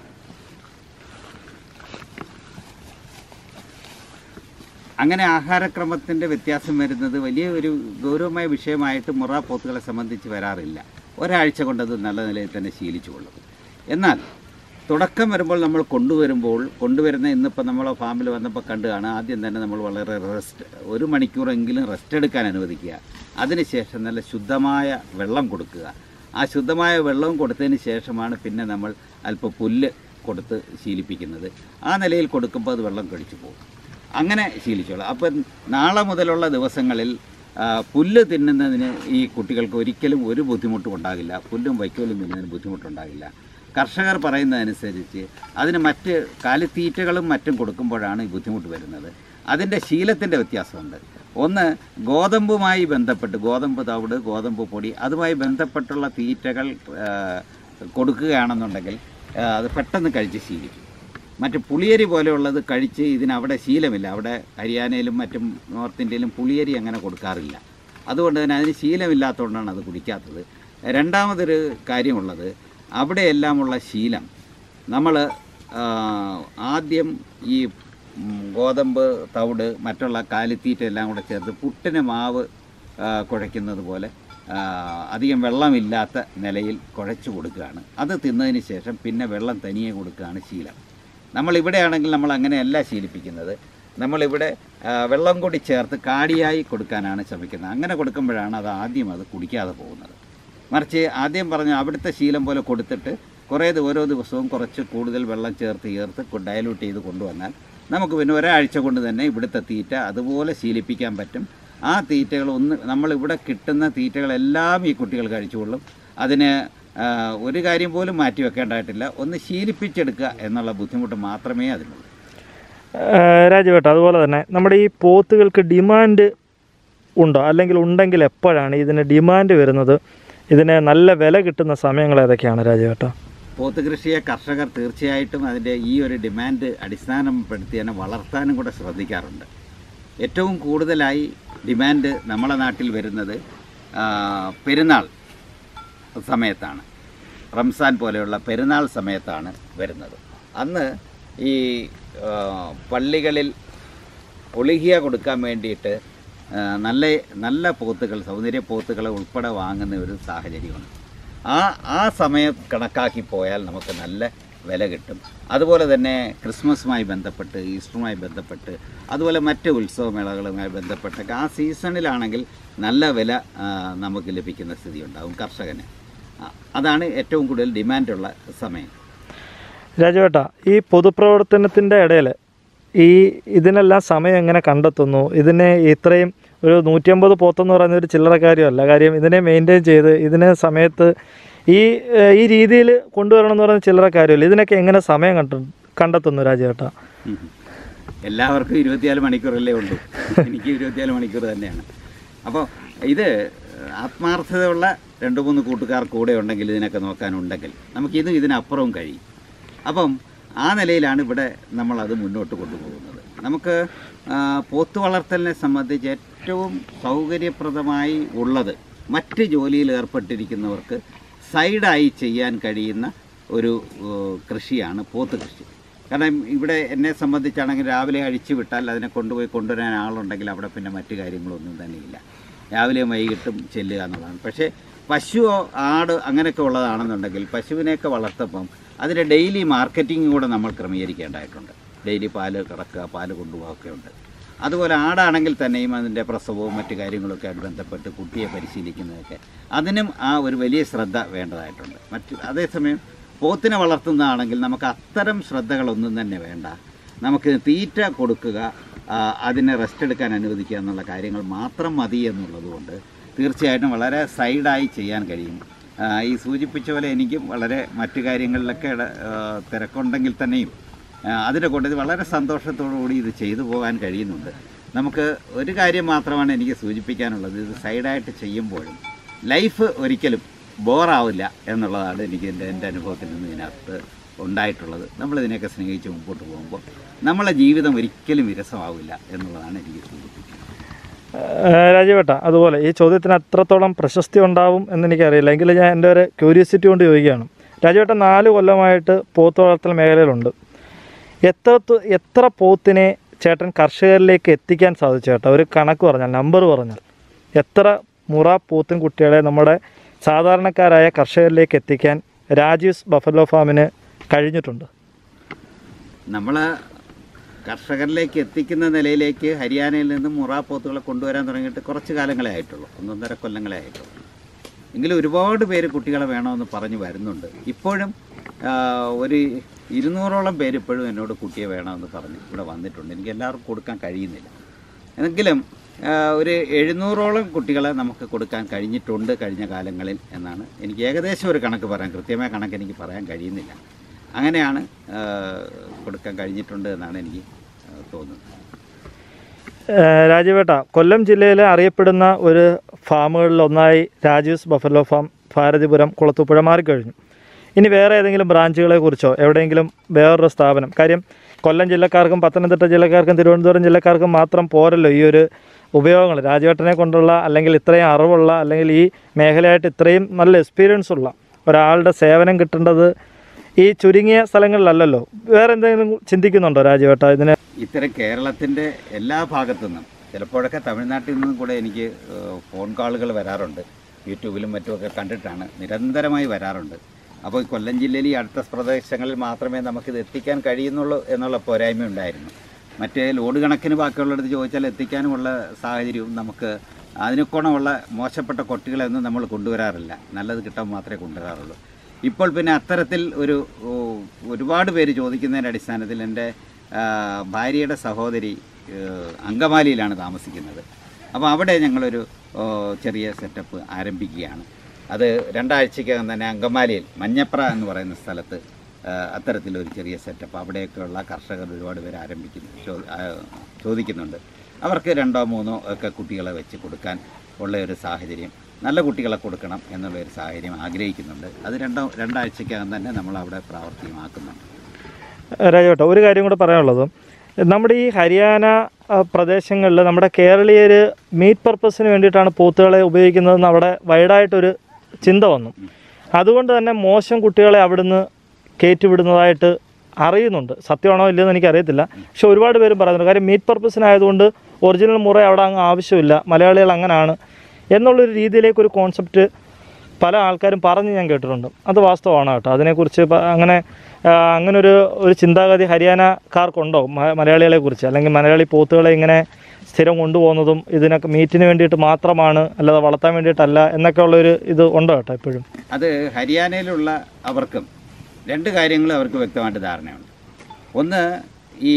അങ്ങനെ ആഹാരക്രമത്തിൻ്റെ വ്യത്യാസം വരുന്നത് വലിയ ഒരു ഗൗരവമായ വിഷയമായിട്ട് മുറ പോത്തുകളെ സംബന്ധിച്ച് വരാറില്ല ഒരാഴ്ച കൊണ്ടത് നല്ല നിലയിൽ തന്നെ ശീലിച്ചുകൊള്ളും എന്നാൽ തുടക്കം വരുമ്പോൾ നമ്മൾ കൊണ്ടുവരുമ്പോൾ കൊണ്ടുവരുന്ന ഇന്നിപ്പോൾ നമ്മൾ ഫാമിൽ വന്നപ്പോൾ കണ്ടു കാണാം ആദ്യം തന്നെ നമ്മൾ വളരെ റെസ്റ്റ് ഒരു മണിക്കൂറെങ്കിലും റെസ്റ്റ് എടുക്കാൻ അനുവദിക്കുക അതിനുശേഷം നല്ല ശുദ്ധമായ വെള്ളം കൊടുക്കുക ആ ശുദ്ധമായ വെള്ളവും കൊടുത്തതിന് ശേഷമാണ് പിന്നെ നമ്മൾ അല്പം പുല്ല് കൊടുത്ത് ശീലിപ്പിക്കുന്നത് ആ നിലയിൽ കൊടുക്കുമ്പോൾ അത് വെള്ളം കഴിച്ചു പോകും അങ്ങനെ ശീലിച്ചോളാം അപ്പം നാളെ മുതലുള്ള ദിവസങ്ങളിൽ ആ, പുല്ല് തിന്നുന്നതിന് ഈ കുട്ടികൾക്ക് ഒരിക്കലും ഒരു ബുദ്ധിമുട്ടും ഉണ്ടാകില്ല പുല്ലും വൈക്കോലും തിന്നുന്നതിന് ബുദ്ധിമുട്ടുണ്ടാകില്ല കർഷകർ പറയുന്നതനുസരിച്ച് അതിന് മറ്റ് കാലിത്തീറ്റകളും മറ്റും കൊടുക്കുമ്പോഴാണ് ഈ ബുദ്ധിമുട്ട് വരുന്നത് അതിൻ്റെ ശീലത്തിൻ്റെ വ്യത്യാസമുണ്ട് ഒന്ന് ഗോതമ്പുമായി ബന്ധപ്പെട്ട് ഗോതമ്പ് തവിട് ഗോതമ്പ് പൊടി അതുമായി ബന്ധപ്പെട്ടുള്ള തീറ്റകൾ ആ, കൊടുക്കുകയാണെന്നുണ്ടെങ്കിൽ ആ, അത് പെട്ടെന്ന് കഴിച്ച് ശീലിക്കും മറ്റ് പുളിയരി പോലെയുള്ളത് കഴിച്ച് ഇതിനവിടെ ശീലമില്ല അവിടെ ഹരിയാനയിലും മറ്റും നോർത്ത് ഇന്ത്യയിലും പുളിയരി അങ്ങനെ കൊടുക്കാറില്ല അതുകൊണ്ട് തന്നെ അതിന് ശീലമില്ലാത്തതുകൊണ്ടാണ് അത് കുടിക്കാത്തത് രണ്ടാമതൊരു കാര്യമുള്ളത് അവിടെയെല്ലാമുള്ള ശീലം നമ്മൾ ആദ്യം ഈ ഉം, ഗോതമ്പ് തവിട് മറ്റുള്ള കാലിത്തീറ്റ എല്ലാം കൂടെ ചേർത്ത് പുട്ടിന് മാവ് ആ, കുഴയ്ക്കുന്നത് പോലെ ആ, അധികം വെള്ളമില്ലാത്ത നിലയിൽ കുഴച്ച് കൊടുക്കുകയാണ് അത് തിന്നതിന് ശേഷം പിന്നെ വെള്ളം തനിയെ കൊടുക്കുകയാണ് ശീലം നമ്മളിവിടെ ആണെങ്കിൽ നമ്മൾ അങ്ങനെയല്ല ശീലിപ്പിക്കുന്നത് നമ്മളിവിടെ ആ, വെള്ളം കൂടി ചേർത്ത് കാടിയായി കൊടുക്കാനാണ് ശ്രമിക്കുന്നത് അങ്ങനെ കൊടുക്കുമ്പോഴാണ് അത് ആദ്യം അത് കുടിക്കാതെ പോകുന്നത് മറിച്ച് ആദ്യം പറഞ്ഞ അവിടുത്തെ ശീലം പോലെ കൊടുത്തിട്ട് കുറേ ദി- ഓരോ ദിവസവും കുറച്ച് കൂടുതൽ വെള്ളം ചേർത്ത് ചേർത്ത് ഡയലൂട്ട് ചെയ്ത് കൊണ്ടുവന്നാൽ നമുക്ക് പിന്നെ ഒരാഴ്ച കൊണ്ട് തന്നെ ഇവിടുത്തെ തീറ്റ അതുപോലെ ശീലിപ്പിക്കാൻ പറ്റും ആ തീറ്റകൾ ഒന്ന് നമ്മളിവിടെ കിട്ടുന്ന തീറ്റകളെല്ലാം ഈ കുട്ടികൾ കഴിച്ചുകൊള്ളും അതിന് ആ, ഒരു കാര്യം പോലും മാറ്റി വെക്കേണ്ടതായിട്ടില്ല ഒന്ന് ശീലിപ്പിച്ചെടുക്കുക എന്നുള്ള ബുദ്ധിമുട്ട് മാത്രമേ അതിനുള്ളൂ രാജുവേട്ട അതുപോലെ തന്നെ നമ്മുടെ ഈ പോത്തുകൾക്ക് ഡിമാൻഡ് ഉണ്ടോ അല്ലെങ്കിൽ ഉണ്ടെങ്കിൽ എപ്പോഴാണ് ഇതിന് ഡിമാൻഡ് വരുന്നത് ഇതിന് നല്ല വില കിട്ടുന്ന സമയങ്ങൾ ഏതൊക്കെയാണ് രാജുവേട്ട പോത്ത് കൃഷിയെ കർഷകർ തീർച്ചയായിട്ടും അതിൻ്റെ ഈ ഒരു ഡിമാൻഡ് അടിസ്ഥാനപ്പെടുത്തി തന്നെ വളർത്താനും കൂടെ ശ്രദ്ധിക്കാറുണ്ട് ഏറ്റവും കൂടുതലായി ഡിമാൻഡ് നമ്മളെ നാട്ടിൽ വരുന്നത് ആ, പെരുന്നാൾ സമയത്താണ് റംസാൻ പോലെയുള്ള പെരുന്നാൾ സമയത്താണ് വരുന്നത് അന്ന് ഈ ആ, പള്ളികളിൽ ഒളിഹിയ കൊടുക്കാൻ വേണ്ടിയിട്ട് ആ, നല്ല നല്ല പോത്തുകൾ സൗന്ദര്യ പോത്തുകളെ ഉൾപ്പെടെ വാങ്ങുന്ന ഒരു സാഹചര്യമാണ് ആ ആ സമയം കണക്കാക്കി പോയാൽ നമുക്ക് നല്ല വില കിട്ടും അതുപോലെ തന്നെ ക്രിസ്മസുമായി ബന്ധപ്പെട്ട് ഈസ്റ്ററുമായി ബന്ധപ്പെട്ട് അതുപോലെ മറ്റ് ഉത്സവമേളകളുമായി ബന്ധപ്പെട്ടൊക്കെ ആ സീസണിലാണെങ്കിൽ നല്ല വില ആ, നമുക്ക് ലഭിക്കുന്ന സ്ഥിതി ഉണ്ടാകും കർഷകന് ആ, അതാണ് ഏറ്റവും കൂടുതൽ ഡിമാൻഡുള്ള സമയം രാജുവേട്ട ഈ പൊതുപ്രവർത്തനത്തിൻ്റെ ഇടയിൽ ഈ ഇതിനെല്ലാം സമയം എങ്ങനെ കണ്ടെത്തുന്നു ഇതിനെ ഇത്രയും ഒരു നൂറ്റിയമ്പത് പോത്തെന്ന് പറയുന്ന ഒരു ചില്ലറ കാര്യമല്ല കാര്യം ഇതിനെ മെയിൻറ്റെയിൻ ചെയ്ത് ഇതിനെ സമയത്ത് ഈ ഏഹ്, ഈ രീതിയിൽ കൊണ്ടുവരണം എന്ന് പറയുന്ന ചില്ലറ കാര്യമല്ല ഇതിനൊക്കെ എങ്ങനെ സമയം കണ്ട കണ്ടെത്തുന്നു രാജുവേട്ട ഉം. എല്ലാവർക്കും ഇരുപത്തിനാല് മണിക്കൂറല്ലേ ഉള്ളൂ എനിക്ക് ഇരുപത്തിനാല് മണിക്കൂർ തന്നെയാണ് അപ്പോൾ ഇത് ആത്മാർത്ഥതയുള്ള രണ്ട് മൂന്ന് കൂട്ടുകാർ കൂടെ ഉണ്ടെങ്കിൽ ഇതിനൊക്കെ നോക്കാനുണ്ടെങ്കിൽ നമുക്കിതും ഇതിനപ്പുറവും കഴിയും അപ്പം ആ നിലയിലാണ് ഇവിടെ നമ്മളത് മുന്നോട്ട് കൊണ്ടുപോകുന്നത് നമുക്ക് ആ, പോത്ത് വളർത്തലിനെ സംബന്ധിച്ച് ഏറ്റവും സൗകര്യപ്രദമായി ഉള്ളത് മറ്റ് ജോലിയിൽ ഏർപ്പെട്ടിരിക്കുന്നവർക്ക് സൈഡായി ചെയ്യാൻ കഴിയുന്ന ഒരു ഏഹ്, കൃഷിയാണ് പോത്ത് കൃഷി കാരണം ഇവിടെ എന്നെ സംബന്ധിച്ചാണെങ്കിൽ രാവിലെ അഴിച്ചു വിട്ടാൽ അതിനെ കൊണ്ടുപോയി കൊണ്ടുവരാൻ ആളുണ്ടെങ്കിൽ അവിടെ പിന്നെ മറ്റു കാര്യങ്ങളൊന്നും തന്നെയില്ല രാവിലെയും വൈകിട്ടും ചെല്ലുക എന്നുള്ളതാണ് പക്ഷേ പശുവോ ആട് അങ്ങനെയൊക്കെ ഉള്ളതാണെന്നുണ്ടെങ്കിൽ പശുവിനെയൊക്കെ വളർത്തപ്പം അതിൻ്റെ ഡെയിലി മാർക്കറ്റിംഗ് കൂടെ നമ്മൾ ക്രമീകരിക്കേണ്ടതായിട്ടുണ്ട് ഡെയിലി പാല് കിടക്കുക പാല് കൊണ്ടുപോകുകയൊക്കെ ഉണ്ട് അതുപോലെ ആടാണെങ്കിൽ തന്നെയും അതിൻ്റെ പ്രസവവും മറ്റു കാര്യങ്ങളൊക്കെ ആയിട്ട് ബന്ധപ്പെട്ട് കുട്ടിയെ പരിശീലിക്കുന്നതൊക്കെ അതിനും ആ ഒരു വലിയ ശ്രദ്ധ വേണ്ടതായിട്ടുണ്ട് മറ്റ് അതേസമയം പോത്തിനെ വളർത്തുന്നതാണെങ്കിൽ നമുക്ക് അത്തരം ശ്രദ്ധകളൊന്നും തന്നെ വേണ്ട നമുക്ക് തീറ്റ കൊടുക്കുക ആ, അതിനെ റെസ്റ്റ് എടുക്കാൻ അനുവദിക്കുക എന്നുള്ള കാര്യങ്ങൾ മാത്രം മതി എന്നുള്ളത് കൊണ്ട് തീർച്ചയായിട്ടും വളരെ സൈഡായി ചെയ്യാൻ കഴിയും ആ, ഈ സൂചിപ്പിച്ച പോലെ എനിക്കും വളരെ മറ്റു കാര്യങ്ങളിലൊക്കെ ഇട- ആ, തിരക്കുണ്ടെങ്കിൽ തന്നെയും ആ, അതിനെ കൊണ്ട് ഇത് വളരെ സന്തോഷത്തോടു കൂടി ഇത് ചെയ്തു പോകാൻ കഴിയുന്നുണ്ട് നമുക്ക് ഒരു കാര്യം മാത്രമാണ് എനിക്ക് സൂചിപ്പിക്കാനുള്ളത് ഇത് സൈഡായിട്ട് ചെയ്യുമ്പോഴും ലൈഫ് ഒരിക്കലും ബോറാവില്ല എന്നുള്ളതാണ് എനിക്ക് എൻ്റെ എൻ്റെ അനുഭവത്തിൽ നിന്ന് ഇതിനകത്ത് ഉണ്ടായിട്ടുള്ളത് നമ്മളിതിനെയൊക്കെ സ്നേഹിച്ച് മുമ്പോട്ട് പോകുമ്പോൾ നമ്മളെ ജീവിതം ഒരിക്കലും വിരസമാവില്ല എന്നുള്ളതാണ് എനിക്ക് സൂചിപ്പിക്കുന്നത് രാജുവേട്ട അതുപോലെ ഈ ചോദ്യത്തിന് അത്രത്തോളം പ്രശസ്തി ഉണ്ടാവും എന്ന് എനിക്കറിയില്ല എങ്കിലും ഞാൻ എൻ്റെ ഒരു ക്യൂരിയോസിറ്റി കൊണ്ട് ചോദിക്കുകയാണ് രാജുവേട്ടൻ നാല് കൊല്ലമായിട്ട് പോത്ത് വളർത്തൽ മേഖലയിലുണ്ട് എത്ര തു- എത്ര പോത്തിനെ ചേട്ടൻ കർഷകരിലേക്ക് എത്തിക്കാൻ സാധിച്ചു ചേട്ടാ ഒരു കണക്ക് പറഞ്ഞാൽ നമ്പർ പറഞ്ഞാൽ എത്ര മുറ പോത്തിൻ കുട്ടികളെ നമ്മുടെ സാധാരണക്കാരായ കർഷകരിലേക്ക് എത്തിക്കാൻ രാജീവ്സ് ബഫലോ ഫാമിന് കഴിഞ്ഞിട്ടുണ്ട് നമ്മൾ കർഷകരിലേക്ക് എത്തിക്കുന്ന നിലയിലേക്ക് ഹരിയാനയിൽ നിന്ന് മുറ പോത്തുകളെ കൊണ്ടുവരാൻ തുടങ്ങിയിട്ട് കുറച്ച് കാലങ്ങളെ ആയിട്ടുള്ളൂ ഒന്നൊന്നര കൊല്ലങ്ങളെ ആയിട്ടുള്ളൂ എങ്കിലും ഒരുപാട് പേര് കുട്ടികളെ വേണമെന്ന് പറഞ്ഞു വരുന്നുണ്ട് ഇപ്പോഴും ആ, ഒരു ഇരുന്നൂറോളം പേര് ഇപ്പോഴും എന്നോട് കുട്ടിയെ വേണമെന്ന് പറഞ്ഞ് ഇവിടെ വന്നിട്ടുണ്ട് എനിക്ക് എല്ലാവർക്കും കൊടുക്കാൻ കഴിയുന്നില്ല എങ്കിലും ആ, ഒരു എഴുന്നൂറോളം കുട്ടികളെ നമുക്ക് കൊടുക്കാൻ കഴിഞ്ഞിട്ടുണ്ട് കഴിഞ്ഞ കാലങ്ങളിൽ എന്നാണ് എനിക്ക് ഏകദേശം ഒരു കണക്ക് പറയാൻ കൃത്യമായ കണക്ക് എനിക്ക് പറയാൻ കഴിയുന്നില്ല അങ്ങനെയാണ് ആ, കൊടുക്കാൻ കഴിഞ്ഞിട്ടുണ്ട് എന്നാണ് എനിക്ക് ആ, തോന്നുന്നത് ഏഹ് രാജീവേട്ട കൊല്ലം ജില്ലയിലെ അറിയപ്പെടുന്ന ഒരു ഫാമുകളിൽ ഒന്നായി രാജീവ്സ് ബഫലോ ഫാം ഭാരതിപുരം കുളത്തൂപ്പുഴ മാറിക്കഴിഞ്ഞു ഇനി വേറെ ഏതെങ്കിലും ബ്രാഞ്ചുകളെ കുറിച്ചോ എവിടെയെങ്കിലും വേറൊരു സ്ഥാപനം കാര്യം കൊല്ലം ജില്ലക്കാർക്കും പത്തനംതിട്ട ജില്ലക്കാർക്കും തിരുവനന്തപുരം ജില്ലക്കാർക്കും മാത്രം പോരല്ലോ ഈ ഒരു ഉപയോഗങ്ങൾ രാജവേട്ടനെ കൊണ്ടുള്ള അല്ലെങ്കിൽ ഇത്രയും അറിവുള്ള അല്ലെങ്കിൽ ഈ മേഖലയായിട്ട് ഇത്രയും നല്ല എക്സ്പീരിയൻസ് ഉള്ള ഒരാളുടെ സേവനം കിട്ടേണ്ടത് ഈ ചുരുങ്ങിയ സ്ഥലങ്ങളിലല്ലല്ലോ വേറെ എന്തെങ്കിലും ചിന്തിക്കുന്നുണ്ടോ രാജവേട്ട ഇതിന് ഇത്തരം കേരളത്തിൻ്റെ എല്ലാ ഭാഗത്തു നിന്നും ചിലപ്പോഴൊക്കെ തമിഴ്നാട്ടിൽ നിന്നും കൂടെ എനിക്ക് ഏഹ്, ഫോൺ കോളുകൾ വരാറുണ്ട് യൂട്യൂബിലും മറ്റുമൊക്കെ കണ്ടിട്ടാണ് നിരന്തരമായി വരാറുണ്ട് അപ്പോൾ ഈ കൊല്ലം ജില്ലയിൽ ഈ അടുത്ത പ്രദേശങ്ങളിൽ മാത്രമേ നമുക്കിത് എത്തിക്കാൻ കഴിയുന്നുള്ളൂ എന്നുള്ള പോരായ്മ ഉണ്ടായിരുന്നു മറ്റേ ലോഡ് കണക്കിന് ബാക്കിയുള്ളിടത്ത് ചോദിച്ചാൽ എത്തിക്കാനുമുള്ള സാഹചര്യവും നമുക്ക് അതിനൊക്കോണമുള്ള മോശപ്പെട്ട കൊട്ടികളൊന്നും നമ്മൾ കൊണ്ടുവരാറില്ല നല്ലത് കിട്ടാൻ മാത്രമേ കൊണ്ടുവരാറുള്ളൂ ഇപ്പോൾ പിന്നെ അത്തരത്തിൽ ഒരു ഓ, ഒരുപാട് പേര് ചോദിക്കുന്നതിൻ്റെ അടിസ്ഥാനത്തിൽ എൻ്റെ ആ, ഭാര്യയുടെ സഹോദരി ഏഹ്, അങ്കമാലിയിലാണ് താമസിക്കുന്നത് അപ്പോൾ അവിടെ ഞങ്ങളൊരു ഓ, ചെറിയ സെറ്റപ്പ് ആരംഭിക്കുകയാണ് അത് രണ്ടാഴ്ചക്കകം തന്നെ അങ്കമാലിയിൽ മഞ്ഞപ്ര എന്ന് പറയുന്ന സ്ഥലത്ത് ആ, അത്തരത്തിലൊരു ചെറിയ സെറ്റപ്പ് അവിടെയൊക്കെയുള്ള കർഷകർ ഒരുപാട് പേര് ആരംഭിക്കുന്നു ചോ- ആ, ചോദിക്കുന്നുണ്ട് അവർക്ക് രണ്ടോ മൂന്നോ ഒക്കെ കുട്ടികളെ വെച്ച് കൊടുക്കാൻ ഉള്ള ഒരു സാഹചര്യം നല്ല കുട്ടികളെ കൊടുക്കണം എന്നുള്ള ഒരു സാഹചര്യം ആഗ്രഹിക്കുന്നുണ്ട് അത് രണ്ടോ രണ്ടാഴ്ചക്കകം തന്നെ നമ്മൾ അവിടെ പ്രാവർത്തികമാക്കുന്നുണ്ട് രാജേട്ട ഒരു കാര്യം കൂടെ പറയാനുള്ളത് നമ്മുടെ ഈ ഹരിയാന പ്രദേശങ്ങളിൽ നമ്മുടെ കേരളീയർ മീറ്റ് പർപ്പസിന് വേണ്ടിയിട്ടാണ് പോത്തുകളെ ഉപയോഗിക്കുന്നതെന്ന് അവിടെ വൈഡായിട്ടൊരു ചിന്ത വന്നു അതുകൊണ്ട് തന്നെ മോശം കുട്ടികളെ അവിടുന്ന് കയറ്റിവിടുന്നതായിട്ട് അറിയുന്നുണ്ട് സത്യമാണോ ഇല്ലയെന്ന് എനിക്കറിയത്തില്ല പക്ഷെ ഒരുപാട് പേരും പറയുന്നുണ്ട് കാര്യം മീറ്റ് പർപ്പസിനായതുകൊണ്ട് ഒറിജിനൽ മുറ അവിടെ അങ്ങ് ആവശ്യമില്ല മലയാളികൾ അങ്ങനെയാണ് എന്നുള്ളൊരു രീതിയിലേക്ക് ഒരു കോൺസെപ്റ്റ് പല ആൾക്കാരും പറഞ്ഞ് ഞാൻ കേട്ടിട്ടുണ്ട് അത് വാസ്തവമാണ് കേട്ടോ അതിനെക്കുറിച്ച് പ- അങ്ങനെ ആ, അങ്ങനെ ഒരു ഒരു ചിന്താഗതി ഹരിയാനക്കാർക്കുണ്ടോ മ- മലയാളികളെ കുറിച്ച് അല്ലെങ്കിൽ മലയാളി പോത്തുകളെ ഇങ്ങനെ സ്ഥിരം കൊണ്ടുപോകുന്നതും ഇതിനൊക്കെ മീറ്റിന് വേണ്ടിയിട്ട് മാത്രമാണ് അല്ലാതെ വളർത്താൻ വേണ്ടിയിട്ടല്ല എന്നൊക്കെ ഉള്ളൊരു ഇത് ഉണ്ടോ കേട്ടോ ഇപ്പോഴും അത് ഹരിയാനയിലുള്ള അവർക്കും രണ്ട് കാര്യങ്ങൾ അവർക്ക് വ്യക്തമായിട്ട് ധാരണയുണ്ട് ഒന്ന് ഈ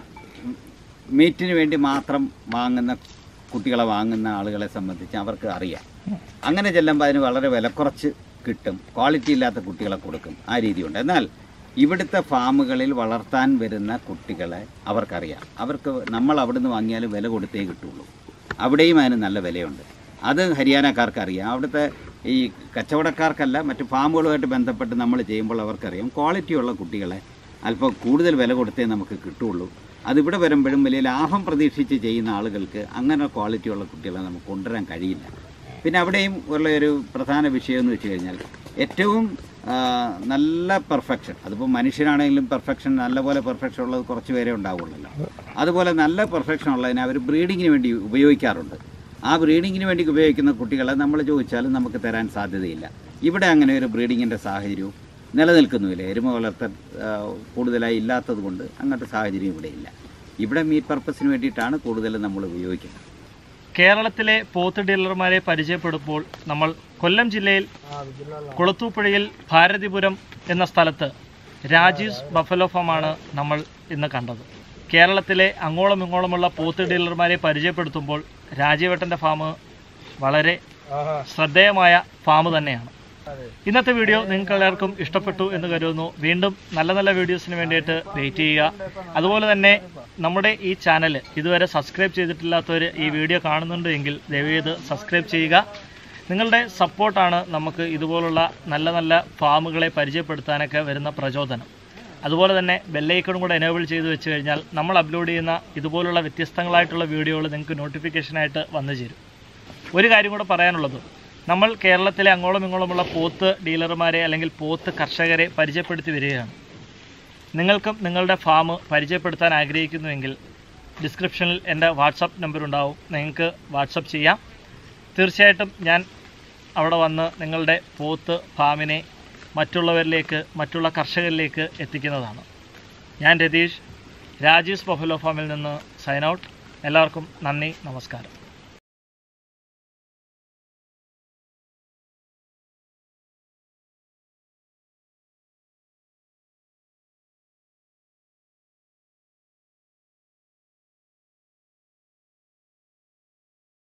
മീറ്റിന് വേണ്ടി മാത്രം വാങ്ങുന്ന കുട്ടികളെ വാങ്ങുന്ന ആളുകളെ സംബന്ധിച്ച് അവർക്ക് അറിയാം അങ്ങനെ ചെല്ലുമ്പോൾ അതിന് വളരെ വില കുറച്ച് കിട്ടും ക്വാളിറ്റി ഇല്ലാത്ത കുട്ടികളെ കൊടുക്കും ആ രീതിയുണ്ട് എന്നാൽ ഇവിടുത്തെ ഫാമുകളിൽ വളർത്താൻ വരുന്ന കുട്ടികളെ അവർക്കറിയാം അവർക്ക് നമ്മൾ അവിടുന്ന് വാങ്ങിയാൽ വില കൊടുത്തേ കിട്ടുള്ളൂ അവിടെയും അതിന് നല്ല വിലയുണ്ട് അത് ഹരിയാനക്കാർക്ക് അറിയാം അവിടുത്തെ ഈ കച്ചവടക്കാർക്കല്ല മറ്റ് ഫാമുകളുമായിട്ട് ബന്ധപ്പെട്ട് നമ്മൾ ചെയ്യുമ്പോൾ അവർക്കറിയാം ക്വാളിറ്റിയുള്ള കുട്ടികളെ അല്പം കൂടുതൽ വില കൊടുത്തേ നമുക്ക് കിട്ടുള്ളൂ അതിവിടെ വരുമ്പോഴും വലിയ ലാഭം പ്രതീക്ഷിച്ച് ചെയ്യുന്ന ആളുകൾക്ക് അങ്ങനെ ക്വാളിറ്റിയുള്ള കുട്ടികളെ നമുക്ക് കൊണ്ടുവരാൻ കഴിയില്ല പിന്നെ അവിടെയും ഉള്ള ഒരു പ്രധാന വിഷയം എന്ന് വെച്ച് കഴിഞ്ഞാൽ ഏറ്റവും ആ, നല്ല പെർഫെക്ഷൻ അതിപ്പോൾ മനുഷ്യനാണെങ്കിലും പെർഫെക്ഷൻ നല്ലപോലെ പെർഫെക്ഷൻ ഉള്ളത് കുറച്ച് പേരെ ഉണ്ടാവുള്ളല്ലോ അതുപോലെ നല്ല പെർഫെക്ഷൻ ഉള്ളതിനെ അവർ ബ്രീഡിങ്ങിന് വേണ്ടി ഉപയോഗിക്കാറുണ്ട് ആ ബ്രീഡിങ്ങിന് വേണ്ടി ഉപയോഗിക്കുന്ന കുട്ടികളെ നമ്മൾ ചോദിച്ചാലും നമുക്ക് തരാൻ സാധ്യതയില്ല ഇവിടെ അങ്ങനെ ഒരു ബ്രീഡിങ്ങിൻ്റെ സാഹചര്യവും നിലനിൽക്കുന്നുമില്ല എരുമ വളർത്തൽ ആ, കൂടുതലായി ഇല്ലാത്തത് കൊണ്ട് അങ്ങനത്തെ സാഹചര്യം ഇവിടെ ഇല്ല ഇവിടെ മീറ്റ് പർപ്പസിന് വേണ്ടിയിട്ടാണ് കൂടുതലും നമ്മൾ ഉപയോഗിക്കുന്നത് കേരളത്തിലെ പോത്ത് ഡീലർമാരെ പരിചയപ്പെടുമ്പോൾ നമ്മൾ കൊല്ലം ജില്ലയിൽ കുളത്തൂപ്പുഴയിൽ ഭാരതിപുരം എന്ന സ്ഥലത്ത് രാജീസ് ബഫലോ ഫാമാണ് നമ്മൾ ഇന്ന് കണ്ടത് കേരളത്തിലെ അങ്ങോളം ഇങ്ങോളമുള്ള പോത്ത് ഡീലർമാരെ പരിചയപ്പെടുത്തുമ്പോൾ രാജീവേട്ടൻ്റെ ഫാം വളരെ ശ്രദ്ധേയമായ ഫാം തന്നെയാണ് ഇന്നത്തെ വീഡിയോ നിങ്ങൾക്ക് എല്ലാവർക്കും ഇഷ്ടപ്പെട്ടു എന്ന് കരുതുന്നു വീണ്ടും നല്ല നല്ല വീഡിയോസിന് വേണ്ടിയിട്ട് വെയിറ്റ് ചെയ്യുക അതുപോലെ തന്നെ നമ്മുടെ ഈ ചാനൽ ഇതുവരെ സബ്സ്ക്രൈബ് ചെയ്തിട്ടില്ലാത്തവർ ഈ വീഡിയോ കാണുന്നുണ്ട് എങ്കിൽ ദയവേത് സബ്സ്ക്രൈബ് ചെയ്യുക നിങ്ങളുടെ സപ്പോർട്ടാണ് നമുക്ക് ഇതുപോലുള്ള നല്ല നല്ല ഫാമുകളെ പരിചയപ്പെടുത്താനൊക്കെ വരുന്ന പ്രചോദനം അതുപോലെ തന്നെ ബെല്ലൈക്കണും കൂടെ എനേബിൾ ചെയ്ത് വെച്ച് കഴിഞ്ഞാൽ നമ്മൾ അപ്ലോഡ് ചെയ്യുന്ന ഇതുപോലുള്ള വ്യത്യസ്തങ്ങളായിട്ടുള്ള വീഡിയോകൾ നിങ്ങൾക്ക് നോട്ടിഫിക്കേഷനായിട്ട് വന്നു ചേരും ഒരു കാര്യം കൂടെ പറയാനുള്ളത് നമ്മൾ കേരളത്തിലെ അങ്ങോളം ഇങ്ങോളമുള്ള പോത്ത് ഡീലർമാരെ അല്ലെങ്കിൽ പോത്ത് കർഷകരെ പരിചയപ്പെടുത്തി വരികയാണ് നിങ്ങൾക്കും നിങ്ങളുടെ ഫാം പരിചയപ്പെടുത്താൻ ആഗ്രഹിക്കുന്നുവെങ്കിൽ ഡിസ്ക്രിപ്ഷനിൽ എൻ്റെ വാട്സപ്പ് നമ്പർ ഉണ്ടാവും നിങ്ങൾക്ക് വാട്സപ്പ് ചെയ്യാം തീർച്ചയായിട്ടും ഞാൻ അവിടെ വന്ന് നിങ്ങളുടെ പോത്ത് ഫാമിനെ മറ്റുള്ളവരിലേക്ക് മറ്റുള്ള കർഷകരിലേക്ക് എത്തിക്കുന്നതാണ് ഞാൻ രതീഷ് രാജീസ് ബഫലോ ഫാമിൽ നിന്ന് സൈൻ ഔട്ട് എല്ലാവർക്കും നന്ദി നമസ്കാരം